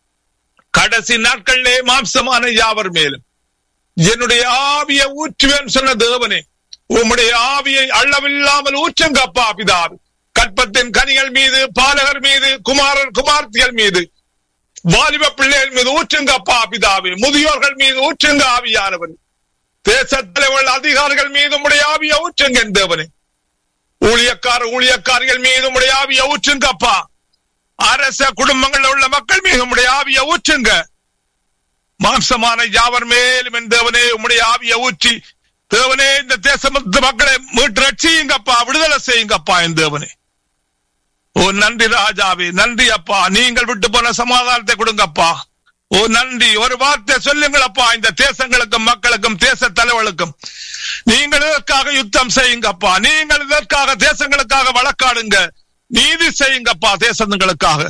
கடைசி நாட்களிலே மாம்சமான யாவர் மேலும் என்னுடைய ஆவியை ஊற்றுவேன் சொன்ன தேவனே உம்முடைய ஆவியை அளவில்லாமல் ஊற்றுங்கப்பா பிதாவே கற்பத்தின் கனிகள் மீது பாலகர் மீது குமாரர் குமார்த்திகள் மீது வாலிப பிள்ளைகள் மீது ஊற்றுங்கப்பா பிதாவே முதியோர்கள் மீது ஊற்றுங்க ஆவியானவன் தேசத்தில் உள்ள அதிகாரிகள் மீது உடைய ஆவிய ஊற்றுங்க தேவனே ஊழியக்கார ஊழியக்காரிகள் மீது உடைய ஆவிய ஊற்றுங்கப்பா அரச குடும்பங்களில் உள்ள மக்கள் மீது உடைய ஆவிய ஊற்றுங்க மாம்சமான யாவர் மேலும் என் தேவனே உம்முடைய ஆவிய ஊற்றி தேவனே இந்த தேசத்து மக்களை மீட்டு ரட்சியுங்கப்பா விடுதலை செய்யுங்கப்பா என் தேவனே ஓ நன்றி ராஜாவே நன்றி அப்பா நீங்கள் விட்டு போன சமாதானத்தை கொடுங்கப்பா ஓ நன்றி ஒரு வார்த்தை சொல்லுங்களப்பா இந்த தேசங்களுக்கும் மக்களுக்கும் தேச தலைவர்களுக்கும் நீங்கள் இதற்காக யுத்தம் செய்யுங்கப்பா நீங்கள் இதற்காக தேசங்களுக்காக வழக்காடுங்க நீதி செய்யுங்கப்பா தேசங்களுக்காக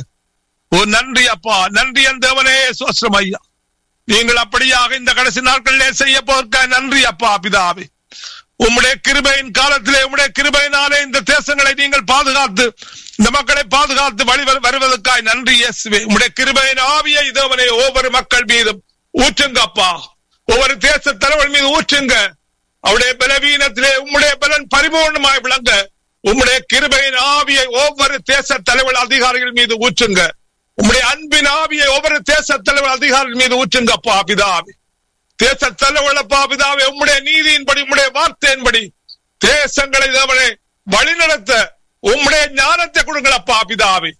ஓ நன்றி அப்பா நன்றி என் தேவனே சோஸ்ரம் ஐயா நீங்கள் அப்படியாக இந்த கடைசி நாட்களிலே செய்ய போவதற்காக நன்றி அப்பா பிதாவே உம்முடைய கிருபையின் காலத்திலே உம்முடைய கிருபையினாலே இந்த தேசங்களை நீங்கள் பாதுகாத்து இந்த மக்களை பாதுகாத்து வழி வரு- வருவதற்காய் நன்றி இயேசுவே உம்முடைய கிருபையின் ஆவியை இதவனை ஒவ்வொரு மக்கள் மீதும் ஊற்றுங்க அப்பா ஒவ்வொரு தேச தலைவர் மீது ஊற்றுங்க அவருடைய பலவீனத்திலே உம்முடைய பலன் பரிபூர்ணமாய் விளங்க உம்முடைய கிருபையின் ஆவியை ஒவ்வொரு தேச தலைவர் அதிகாரிகள் மீது ஊற்றுங்க உம்முடைய அன்பின் ஆவியை ஒவ்வொரு தேச தலைவர் அதிகாரிகள் மீது ஊற்றுங்க அப்பா பிதாவே தேச தலைவர்களப்பா பிதாவே உம்முடைய நீதியின்படி உம்முடைய வார்த்தையின்படி தேசங்களை தேவனே வழிநடத்த உம்முடைய ஞானத்தை கொடுங்களப்பா பிதாவே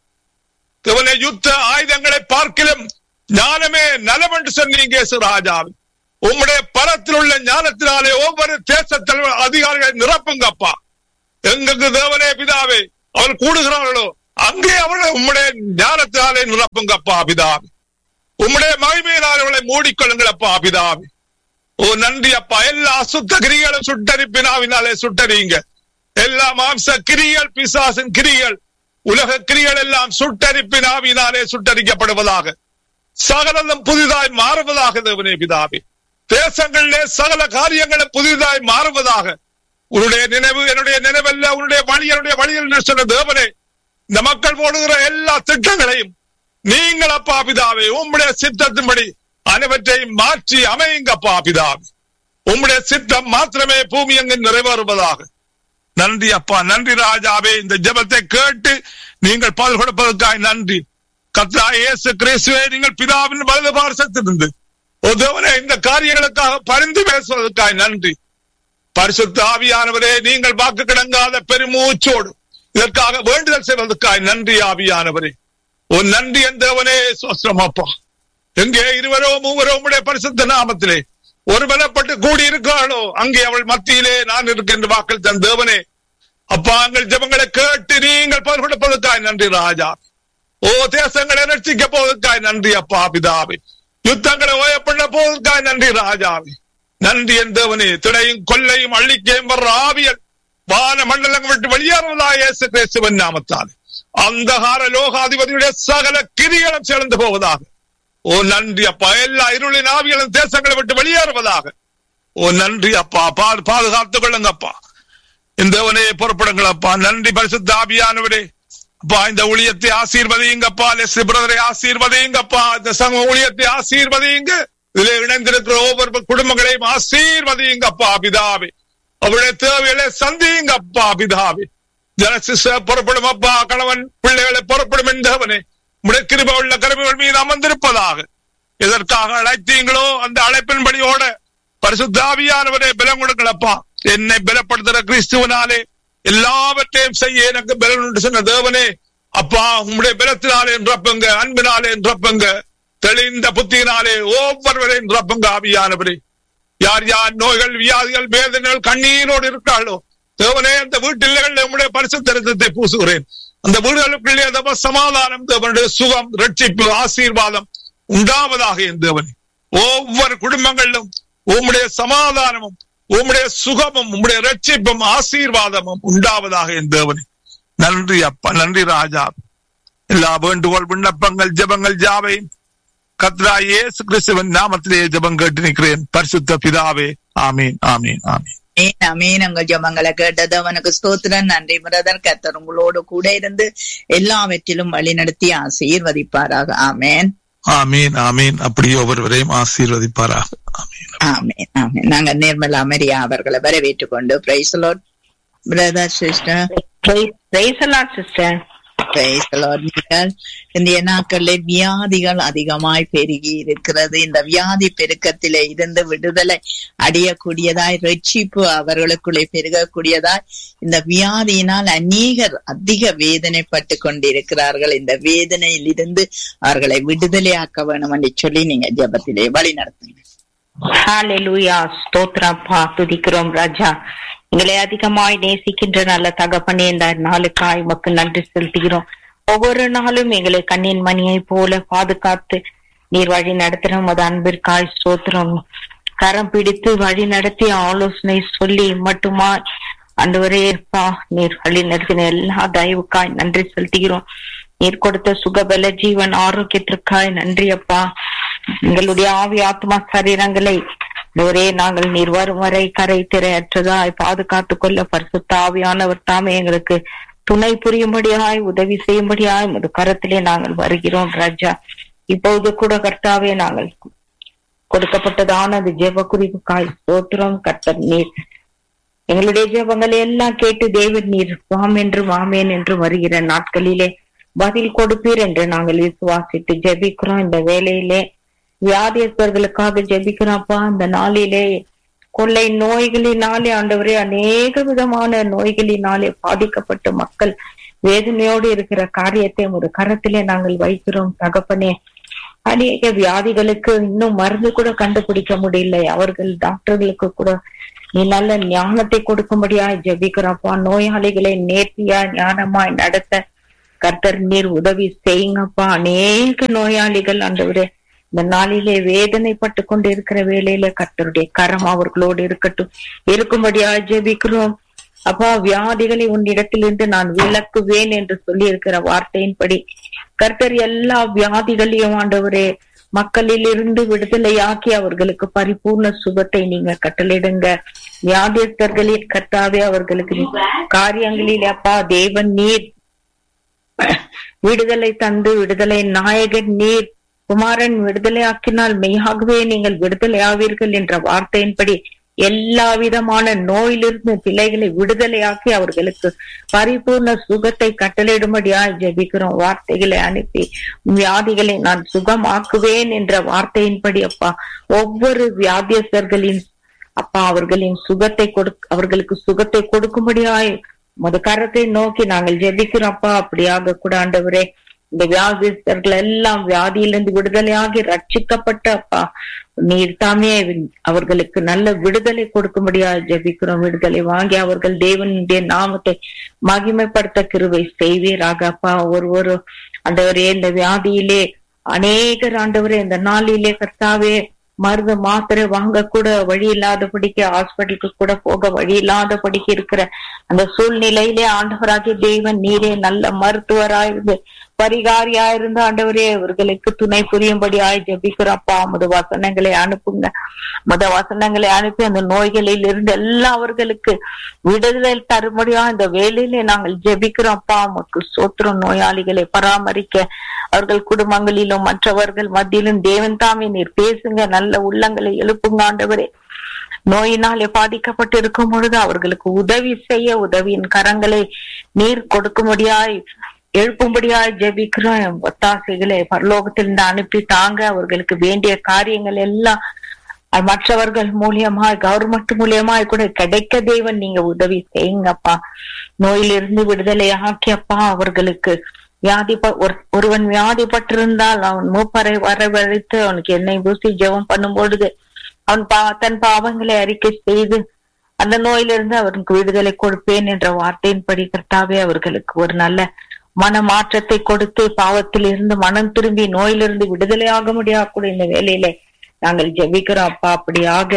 தேவனே யுத்த ஆயுதங்களை பார்க்கிலும் ஞானமே நலம் என்று சொன்னீங்க இயேசு ராஜாவே உம்முடைய பரத்தில் உள்ள ஞானத்தினாலே ஒவ்வொரு தேச தலைவர் அதிகாரிகளை நிரப்புங்கப்பா எங்களுக்கு தேவனே பிதாவே அவர் கூடுகிறார்களோ அங்கே அவர்களை உம்முடைய ஞானத்தினாலே நிரப்புங்கப்பா பிதாவே உம்முடைய மகிமையினால் அவர்களை மூடிக்கொள்ளுங்களப்பா பிதாவே ஓ நன்றி அப்பா எல்லா அசுத்த கிரிகளும் சுட்டரிப்பினாவினாலே சுட்டறியுங்க எல்லா மாம்ச கிரிகள் பிசாசின் கிரிகள் உலக கிரிகள் எல்லாம் சுட்டரிப்பினாவினாலே சுட்டரிக்கப்படுவதாக சகலம் புதிதாய் மாறுவதாக தேவனே பிதாவே தேசங்களிலே சகல காரியங்களும் புதிதாய் மாறுவதாக உன்னுடைய நினைவு என்னுடைய நினைவல்ல உன்னுடைய வழி என்னுடைய வழி என்று சொன்ன தேவனே இந்த மக்கள் போடுகிற எல்லா திட்டங்களையும் நீங்கள் அப்பா பிதாவே உம்முடைய சித்தத்தின்படி அனைவற்றையும் மாற்றி அமையுங்கப்பா பிதாவே உம்முடைய சித்தம் மாத்திரமே பூமி எங்கு நிறைவேறுவதாக நன்றி அப்பா நன்றி ராஜாவே இந்த ஜெபத்தை கேட்டு நீங்கள் பால் கொடுப்பதற்காக நன்றி கத்தா இயேசு கிறிஸ்துவே நீங்கள் பிதாவின் வலது பாரசத்திலிருந்து ஓ தேவனே இந்த காரியங்களுக்காக பரிந்து பேசுவதற்காக நன்றி பரிசுத்த ஆவியானவரே நீங்கள் வாக்கு கிடங்காத பெருமூச்சோடு இதற்காக வேண்டுதல் செய்வதற்காக நன்றி ஆவியானவரே ஓ நன்றி என் தேவனே சோஸ்திரம் அப்பா எங்கே இருவரோ மூவரோ உம்முடைய பரிசுத்த நாமத்திலே ஒரு பலப்பட்டு கூடி இருக்கிறாளோ அங்கே அவள் மத்தியிலே நான் இருக்கின்ற வாக்கள் தன் தேவனே அப்பா எங்கள் ஜெபங்களை கேட்டு நீங்கள் பதில் கொடுப்பதற்காக நன்றி ராஜா ஓ தேசங்களை ரட்சிக்க போவதற்காக நன்றி அப்பா பிதாவே யுத்தங்களை ஓயப்பட போவதற்காக நன்றி ராஜாவே நன்றி என் தேவனே திடையும் கொள்ளையும் அள்ளிக்கையும் வர்ற ஆவியல் வான மண்டலங்கள் விட்டு வெளியேறுவதா இயேசு கிறிஸ்துவின் நாமத்தால் அந்தகார லோகாதிபதியுடைய சகல கிரிகளும் சேர்ந்து போவதாக ஓ நன்றி அப்பா எல்லா இருளின் ஆவிகளும் தேசங்களை விட்டு வெளியேறுவதாக ஓ நன்றி அப்பா பா- பாதுகாத்துக் கொள்ளுங்கப்பா இந்த தேவனே புறப்படுங்களப்பா நன்றி பரிசுத்த ஆவியானவரே அப்பா இந்த ஊழியத்தை ஆசீர்வதியுங்கப்பா லெஸ்லி பிரதரை ஆசீர்வதியுங்கப்பா இந்த சங்க ஊழியத்தை ஆசீர்வதியுங்க இதிலே இணைந்திருக்கிற ஒவ்வொரு குடும்பங்களையும் ஆசீர்வதியுங்கப்பா பிதாவே அவருடைய தேவைகளை சந்தியுங்கப்பா பிதாவே ஜனசிச புறப்படும் அப்பா கணவன் பிள்ளைகளை புறப்படும் என்றவனே உடைய கிருப உள்ள கருவிகள் மீது அமர்ந்திருப்பதாக எதற்காக அழைத்தீங்களோ அந்த அழைப்பின்படியோட பரிசுத்தாவியானவரே பலம் கொடுங்களப்பா என்னை பலப்படுத்துற கிறிஸ்துவனாலே எல்லாவற்றையும் செய்ய எனக்கு பலம் உண்டு சொன்ன தேவனே அப்பா உம்முடைய பலத்தினாலே நிரப்புங்க அன்பினாலே நிரப்புங்க தெளிந்த புத்தியினாலே ஒவ்வொருவரையும் நிரப்புங்க ஆவியானவரே யார் யார் நோய்கள் வியாதிகள் வேதனைகள் கண்ணீரோடு இருக்காளோ தேவனே அந்த வீட்டில் நம்முடைய பரிசுத்தரத்தை பூசுகிறேன் அந்த வீடுகளுக்குள்ளே தவ சமாதானம் தேவனுடைய சுகம் ரட்சிப்பு ஆசீர்வாதம் உண்டாவதாக என் தேவனே ஒவ்வொரு குடும்பங்களிலும் உம்முடைய சமாதானமும் உம்முடைய சுகமும் உம்முடைய ரட்சிப்பும் ஆசீர்வாதமும் உண்டாவதாக என் தேவனே நன்றி அப்பா நன்றி ராஜா எல்லா வேண்டுகோள் விண்ணப்பங்கள் ஜெபங்கள் ஜாவையும் கத்ரா இயேசு கிறிஸ்துவின் நாமத்திலே ஜெபம் கேட்டு நிற்கிறேன் பரிசுத்த பிதாவே ஆமீன் ஆமீன் ஆமீன் அமீன் அமீன் உங்கள் ஜபங்களை கேட்டது அவனுக்கு ஸ்தோத்திரம் நன்றி பிரதர் கத்தர் உங்களோடு கூட இருந்து எல்லாவற்றிலும் வழி நடத்தி ஆசீர்வதிப்பாராக ஆமேன் ஆமீன் ஆமீன் அப்படியே ஒவ்வொருவரையும் ஆசீர்வதிப்பாராக ஆமீன் ஆமேன் ஆமேன் நாங்க நிர்மலா மரியா அவர்களை வரவேற்றுக் கொண்டு praise brother sister sister Praise the Lord. நீங்கள் இந்திய நாட்களில் வியாதிகள் அதிகமாய் பெருகி இருக்கிறது இந்த வியாதி பெருக்கத்திலே இருந்து விடுதலை அடையக்கூடியதாய் ரட்சிப்பு அவர்களுக்குள்ளே பெருகக்கூடியதாய் இந்த வியாதியினால் அநேகர் அதிக வேதனைப்பட்டு கொண்டிருக்கிறார்கள் இந்த வேதனையில் இருந்து அவர்களை விடுதலையாக்க வேணும் என்று சொல்லி நீங்க ஜெபத்திலே வழி நடத்துங்க ஹalleluya ஸ்தோத்திரப்பா துதிக்கிறோம் ராஜா எங்களை அதிகமாய் நேசிக்கின்ற நல்ல தகப்பனே இந்த நாளுக்காய் உமக்கு நன்றி செலுத்துகிறோம் ஒவ்வொரு நாளும் எங்களை கண்ணின் மணியை போல பாதுகாத்து நீர் வழி நடத்துற உமது அன்பிற்காய் ஸ்தோத்திரம் கரம் பிடித்து வழி நடத்தி ஆலோசனை சொல்லி மட்டுமா ஆண்டவரே அப்பா நீர் வழி நடத்தின எல்லா தயவுக்காய் நன்றி செலுத்துகிறோம் நீர் கொடுத்த சுகபல ஜீவன் ஆரோக்கியத்திற்காய் நன்றி அப்பா எங்களுடைய ஆவி ஆத்மா சரீரங்களை ஒரே நாங்கள் நீர் வரும் வரை கரை திரையற்றதாய் பாதுகாத்துக் கொள்ள பரிசுத்த ஆவியானவர் தாமே எங்களுக்கு துணை புரியும்படியாய் உதவி செய்யும்படியாய் உமது கரத்திலே நாங்கள் வருகிறோம் ராஜா இப்போது கூட கர்த்தாவே நாங்கள் கொடுக்கப்பட்டதான அந்த ஜெப குறிப்புக்காய் ஸ்தோத்திரம் கர்த்தர் நீர் எங்களுடைய ஜெபங்களை எல்லாம் கேட்டு தேவன் நீர் வாம் என்று வாமேன் என்று வருகிற நாட்களிலே பதில் கொடுப்பீர் என்று நாங்கள் விசுவாசித்து ஜெபிக்கிறோம் இந்த வேலையிலே வியாதியஸ்தர்களுக்காக ஜெபிக்கிறோம்ப்பா இந்த நாளிலே கொள்ளை நோய்களினாலே ஆண்டவரே அநேக விதமான நோய்களினாலே பாதிக்கப்பட்ட மக்கள் வேதனையோடு இருக்கிற காரியத்தை ஒரு கரத்திலே நாங்கள் வைக்கிறோம் தகப்பனே அநேக வியாதிகளுக்கு இன்னும் மருந்து கூட கண்டுபிடிக்க முடியல அவர்கள் டாக்டர்களுக்கு கூட நீ நல்ல ஞானத்தை கொடுக்கும்படியாய் ஜெபிக்கிறப்பா நோயாளிகளை நேர்த்தியா ஞானமாய் நடத்த கர்த்தர் நீர் உதவி செய்யுங்கப்பா அநேக நோயாளிகள் ஆண்டவரே இந்த நாளிலே வேதனைப்பட்டு கொண்டு இருக்கிற வேளையில கர்த்தருடைய கரம் அவர்களோடு இருக்கட்டும் இருக்கும்படியாய் ஜெபிக்கிறோம் அப்பா வியாதிகளை உன்னிடத்திலிருந்து நான் விலக்குவேன் என்று சொல்லி இருக்கிற வார்த்தையின்படி கர்த்தர் எல்லா வியாதிகளையும் ஆண்டவரே மக்களில் இருந்து விடுதலையாக்கி அவர்களுக்கு பரிபூர்ண சுகத்தை நீங்க கட்டளிடுங்க வியாதியஸ்தர்களில் கர்த்தாவே அவர்களுக்கு காரியங்களில் அப்பா தேவன் நீர் விடுதலை தந்து விடுதலை நாயகன் நீர் குமாரன் விடுதலை ஆக்கினால் மெய்யாகவே நீங்கள் விடுதலை ஆவீர்கள் என்ற வார்த்தையின்படி எல்லா விதமான நோயிலிருந்து பிள்ளைகளை விடுதலையாக்கி அவர்களுக்கு பரிபூர்ண சுகத்தை கட்டளையிடும்படியாய் ஜெபிக்கிறோம் வார்த்தைகளை அனுப்பி வியாதிகளை நான் சுகமாக்குவேன் என்ற வார்த்தையின்படி அப்பா ஒவ்வொரு வியாதியஸ்தர்களின் அப்பா அவர்களின் சுகத்தை கொடு அவர்களுக்கு சுகத்தை கொடுக்கும்படியாய் மது கரத்தை நோக்கி நாங்கள் ஜெபிக்கிறோம் அப்பா அப்படியாக கூட ஆண்டவரே இந்த வியாதிஸ்தர்கள் எல்லாம் வியாதியிலிருந்து விடுதலையாகி ரட்சிக்கப்பட்ட அப்பா நீர் தாமே அவர்களுக்கு நல்ல விடுதலை கொடுக்கும்படியா ஜெபிக்கிறோம் விடுதலை வாங்கி அவர்கள் தேவனுடைய நாமத்தை மகிமைப்படுத்த கிருவை செய்வீராக அப்பா ஒரு ஒரு ஆண்டவரே இந்த வியாதியிலே அநேகர் ஆண்டவரே இந்த நாளிலே கர்த்தாவே மருந்து மாத்திரை வாங்க கூட வழி இல்லாதபடிக்கு ஹாஸ்பிட்டலுக்கு கூட போக வழி இல்லாதபடிக்கு இருக்கிற அந்த சூழ்நிலையிலே ஆண்டவராகிய தேவன் நீரே நல்ல மருத்துவராயிருந்து பரிகாரியா இருந்த ஆண்டவரே அவர்களுக்கு துணை புரியும்படியாய் ஜபிக்கிறப்பா முத வசனங்களை அனுப்புங்க முத வசனங்களை அனுப்பி அந்த நோய்களில் இருந்து எல்லாம் அவர்களுக்கு விடுதலை தரும்படியா இந்த வேலையிலே நாங்கள் ஜெபிக்கிறோம்ப்பா உமக்கு சோத்திரம் நோயாளிகளை பராமரிக்க அவர்கள் குடும்பங்களிலும் மற்றவர்கள் மத்தியிலும் தேவன் தாமே நீர் பேசுங்க நல்ல உள்ளங்களை எழுப்புங்க ஆண்டவரே நோயினாலே பாதிக்கப்பட்டு இருக்கும் பொழுது அவர்களுக்கு உதவி செய்ய உதவியின் கரங்களை நீர் கொடுக்கும்படியாய் எழுப்பும்படியாய் ஜெபிக்கிறோம் ஒத்தாசைகளை பரலோகத்திலிருந்து அனுப்பி தாங்க அவர்களுக்கு வேண்டிய காரியங்கள் எல்லாம் மற்றவர்கள் மூலியமாய் கவர்மெண்ட் மூலியமாய் கூட கிடைக்க தேவன் நீங்க உதவி செய்யுங்கப்பா நோயிலிருந்து விடுதலை ஆக்கியப்பா அவர்களுக்கு வியாதி ஒருவன் வியாதிப்பட்டிருந்தால் அவன் மூப்பரை வரவழைத்து அவனுக்கு எண்ணெய் பூசி ஜெபம் பண்ணும் பொழுது அவன் பா தன் பாவங்களை அறிக்கை செய்து அந்த நோயிலிருந்து அவருக்கு விடுதலை கொடுப்பேன் என்ற வார்த்தையின்படி கர்த்தாவே அவர்களுக்கு ஒரு நல்ல மன மாற்றத்தை கொடுத்து பாவத்தில் இருந்து மனம் திரும்பி நோயிலிருந்து விடுதலையாக முடியாத இந்த வேலையில நாங்கள் ஜெபிக்கிறோம் அப்பா அப்படியாக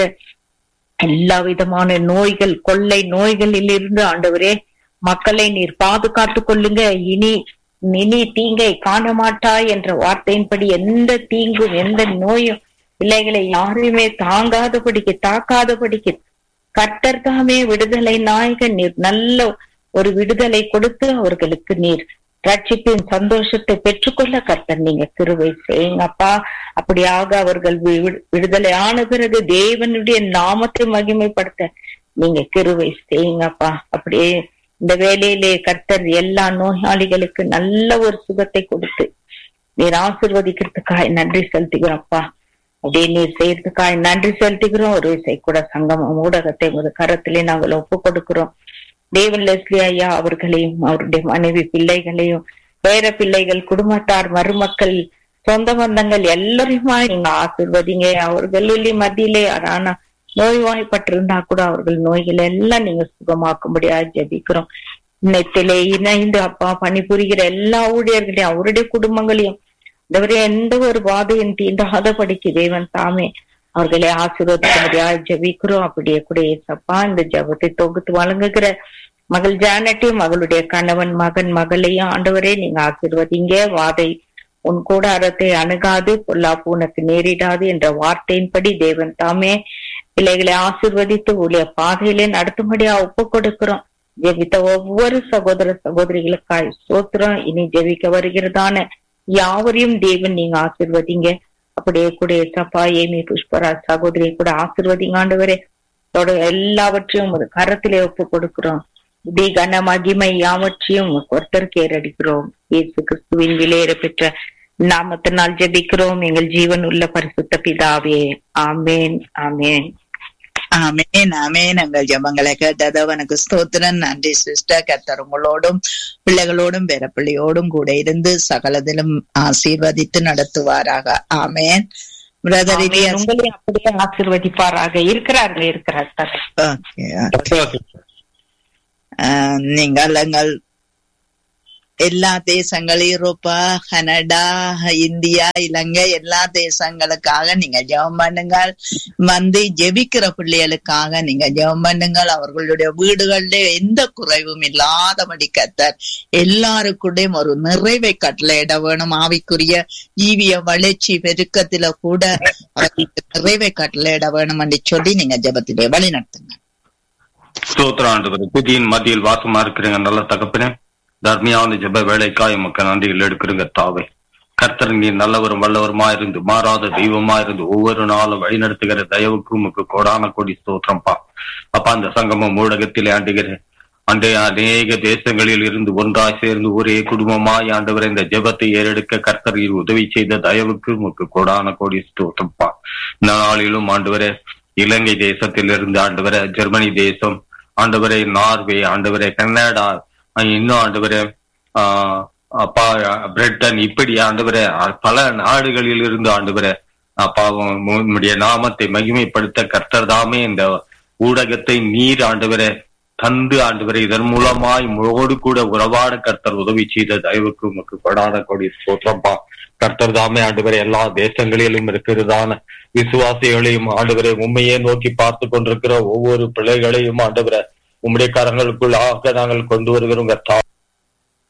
எல்லா விதமான நோய்கள் கொள்ளை நோய்களில் இருந்து ஆண்டவரே மக்களை நீர் பாதுகாத்து கொள்ளுங்க இனி இனி தீங்கை காண மாட்டாய் என்ற வார்த்தையின்படி எந்த தீங்கும் எந்த நோயும் பிள்ளைகளை யாரையுமே தாங்காதபடிக்கு தாக்காதபடிக்கு கர்த்தர் தாமே விடுதலை நாயகன் நீர் நல்ல ஒரு விடுதலை கொடுத்து அவர்களுக்கு நீர் ரட்சிப்பின் சந்தோஷத்தை பெற்றுக்கொள்ள கர்த்தர் நீங்க கிருவை செய்யுங்கப்பா அப்படியாக அவர்கள் விடுதலை ஆன பிறகு தேவனுடைய நாமத்தை மகிமைப்படுத்த நீங்க கிருவை செய்யுங்கப்பா அப்படியே இந்த வேலையிலே கர்த்தர் எல்லா நோயாளிகளுக்கு நல்ல ஒரு சுகத்தை கொடுத்து நீர் ஆசிர்வதிக்கிறதுக்காய் நன்றி செலுத்துகிறோம்ப்பா அப்படியே நீர் செய்யறதுக்காய் நன்றி செலுத்துகிறோம் ஒரு இசை கூட சங்கமம் ஊடகத்தை ஒரு கரத்திலே நாங்கள் ஒப்பு கொடுக்கிறோம் தேவன் லெஸ்லி ஐயா அவர்களையும் அவருடைய மனைவி பிள்ளைகளையும் பேர பிள்ளைகள் குடும்பத்தார் மருமக்கள் சொந்த பந்தங்கள் எல்லாரையுமா நீங்க ஆசிர்வதிங்க அவர்களுடைய மத்தியிலே ஆனா நோய்வாய்ப்பட்டிருந்தா கூட அவர்கள் நோய்கள் எல்லாம் நீங்க சுகமாக்கும்படியா ஜபிக்கிறோம் இன்னத்திலே இணைந்து அப்பா பணிபுரிகிற எல்லா ஊழியர்களையும் அவருடைய குடும்பங்களையும் இந்தவரை எந்த ஒரு வாதையும் தீண்டாதபடிக்கு தேவன் தாமே அவர்களை ஆசீர்வதிக்கும்படியாக ஜெபிக்கிறோம் அப்படியே கூட ஏசப்பா இந்த ஜெபத்தை தொகுத்து வழங்குகிற மகள் ஜானட்டையும் மகளுடைய கணவன் மகன் மகளையும் ஆண்டவரே நீங்க ஆசீர்வதிங்க வாதை உன் கூடாரத்தை அணுகாது பொல்லாப்பு உனக்கு நேரிடாது என்ற வார்த்தையின்படி தேவன் தாமே பிள்ளைகளை ஆசீர்வதித்து ஊழிய பாதையிலே நடத்தும்படியா ஒப்பு கொடுக்கிறோம் ஜெபித்த ஒவ்வொரு சகோதர சகோதரிகளுக்காய் சோத்திரம் இனி ஜெபிக்க வருகிறதான யாவரையும் தேவன் நீங்க ஆசீர்வதிங்க அப்படியே கூட சப்பா ஏமி புஷ்பராஜ் சகோதரியை கூட ஆசீர்வதிங்க ஆண்டவரே தொட எல்லாவற்றையும் ஒரு கரத்திலே ஒப்பு கொடுக்கிறோம் தி கன மகிமை யாவற்றையும் ஒருத்தருக்கு ஏறடிக்கிறோம் இயேசு கிறிஸ்துவின் விலையேற பெற்ற நாமத்தினால் ஜெபிக்கிறோம் எங்கள் ஜீவன் உள்ள பரிசுத்த பிதாவே ஆமேன் ஆமேன் ஆமேன் ஆமேன் எங்கள் ஜபங்களை கேட்டது அவனுக்கு ஸ்தோத்திரன் நன்றி சிஸ்டர் கர்த்தர் உங்களோடும் பிள்ளைகளோடும் வேற பிள்ளையோடும் கூட இருந்து சகலதிலும் ஆசீர்வதித்து நடத்துவாராக ஆமேன் பிரதர் ஆமென். இலியாஸ் உங்களையும் அப்படியே ஆசீர்வதிப்பாராக இருக்கிறார்கள் இருக்கிறார் ஓகே ஆஹ் நீங்கள் எங்கள் எல்லா தேசங்கள் யூரோப்பா கனடா இந்தியா இலங்கை எல்லா தேசங்களுக்காக நீங்க ஜெபம் பண்ணுங்கள் வந்து ஜெபிக்கிற பிள்ளைகளுக்காக நீங்க ஜெபம் பண்ணுங்கள் அவர்களுடைய வீடுகளிலே எந்த குறைவும் இல்லாதபடி கத்தர் எல்லாருக்கூடயும் ஒரு நிறைவை கட்டளையிட வேணும் ஆவிக்குரிய ஜீவிய வளர்ச்சி பெருக்கத்தில கூட அவர்களுக்கு நிறைவை கட்டளையிட வேணும் என்று சொல்லி நீங்க ஜெபத்திலே வழி நடத்துங்க ஸ்தோத்திர ஆண்டவர் புதியின் மத்தியில் வாசமா இருக்கிறீங்க நல்ல தகப்பனே தர்மியான ஜெப வேலைக்காய் மக்கள் நன்றிகள் எடுக்கிறீங்க தாவை கர்த்தர் நீர் நல்லவரும் வல்லவருமா இருந்து மாறாத தெய்வமா இருந்து ஒவ்வொரு நாளும் வழி நடத்துகிற தயவுக்கு உமக்கு கோடான கோடி ஸ்தோத்திரம்ப்பா அப்பா அந்த சங்கமம் ஊடகத்திலே ஆண்டுகிறேன் அன்றைய அநேக தேசங்களில் இருந்து ஒன்றாய் சேர்ந்து ஒரே குடும்பமாய் ஆண்டவர் இந்த ஜெபத்தை ஏறெடுக்க கர்த்தர் நீர் உதவி செய்த தயவுக்கு உமக்கு கோடான கோடி ஸ்தோத்திரம்ப்பா இந்த நாளிலும் ஆண்டவரே இலங்கை தேசத்தில் இருந்து ஆண்டவரே ஜெர்மனி தேசம் ஆண்டவரே நார்வே ஆண்டவரே கனடா அஹ் இன்னும் ஆண்டவரே ஆஹ் அப்பா பிரிட்டன் இப்படி ஆண்டவரே அஹ் பல நாடுகளில் இருந்து ஆண்டவரே அப்பா உம்முடைய நாமத்தை மகிமைப்படுத்த கர்த்தர் தாமே இந்த ஊடகத்தை நீர் ஆண்டவரே தந்து ஆண்டவரே இதன் மூலமாய் முழோடு கூட உறவாட கர்த்தர் உதவி செய்த தயவுக்கு உமக்கு கொடாத கொடி சோற்றப்பா கர்த்தர் தாமே ஆண்டவரே எல்லா தேசங்களிலும் இருக்கிறதான விசுவாசிகளையும் ஆண்டவரை உண்மையே நோக்கி பார்த்து கொண்டிருக்கிற ஒவ்வொரு பிள்ளைகளையும் ஆண்டவரை உம்முடைய கரங்களுக்குள்ளாக நாங்கள் கொண்டு வருகிறோம் கர்த்தா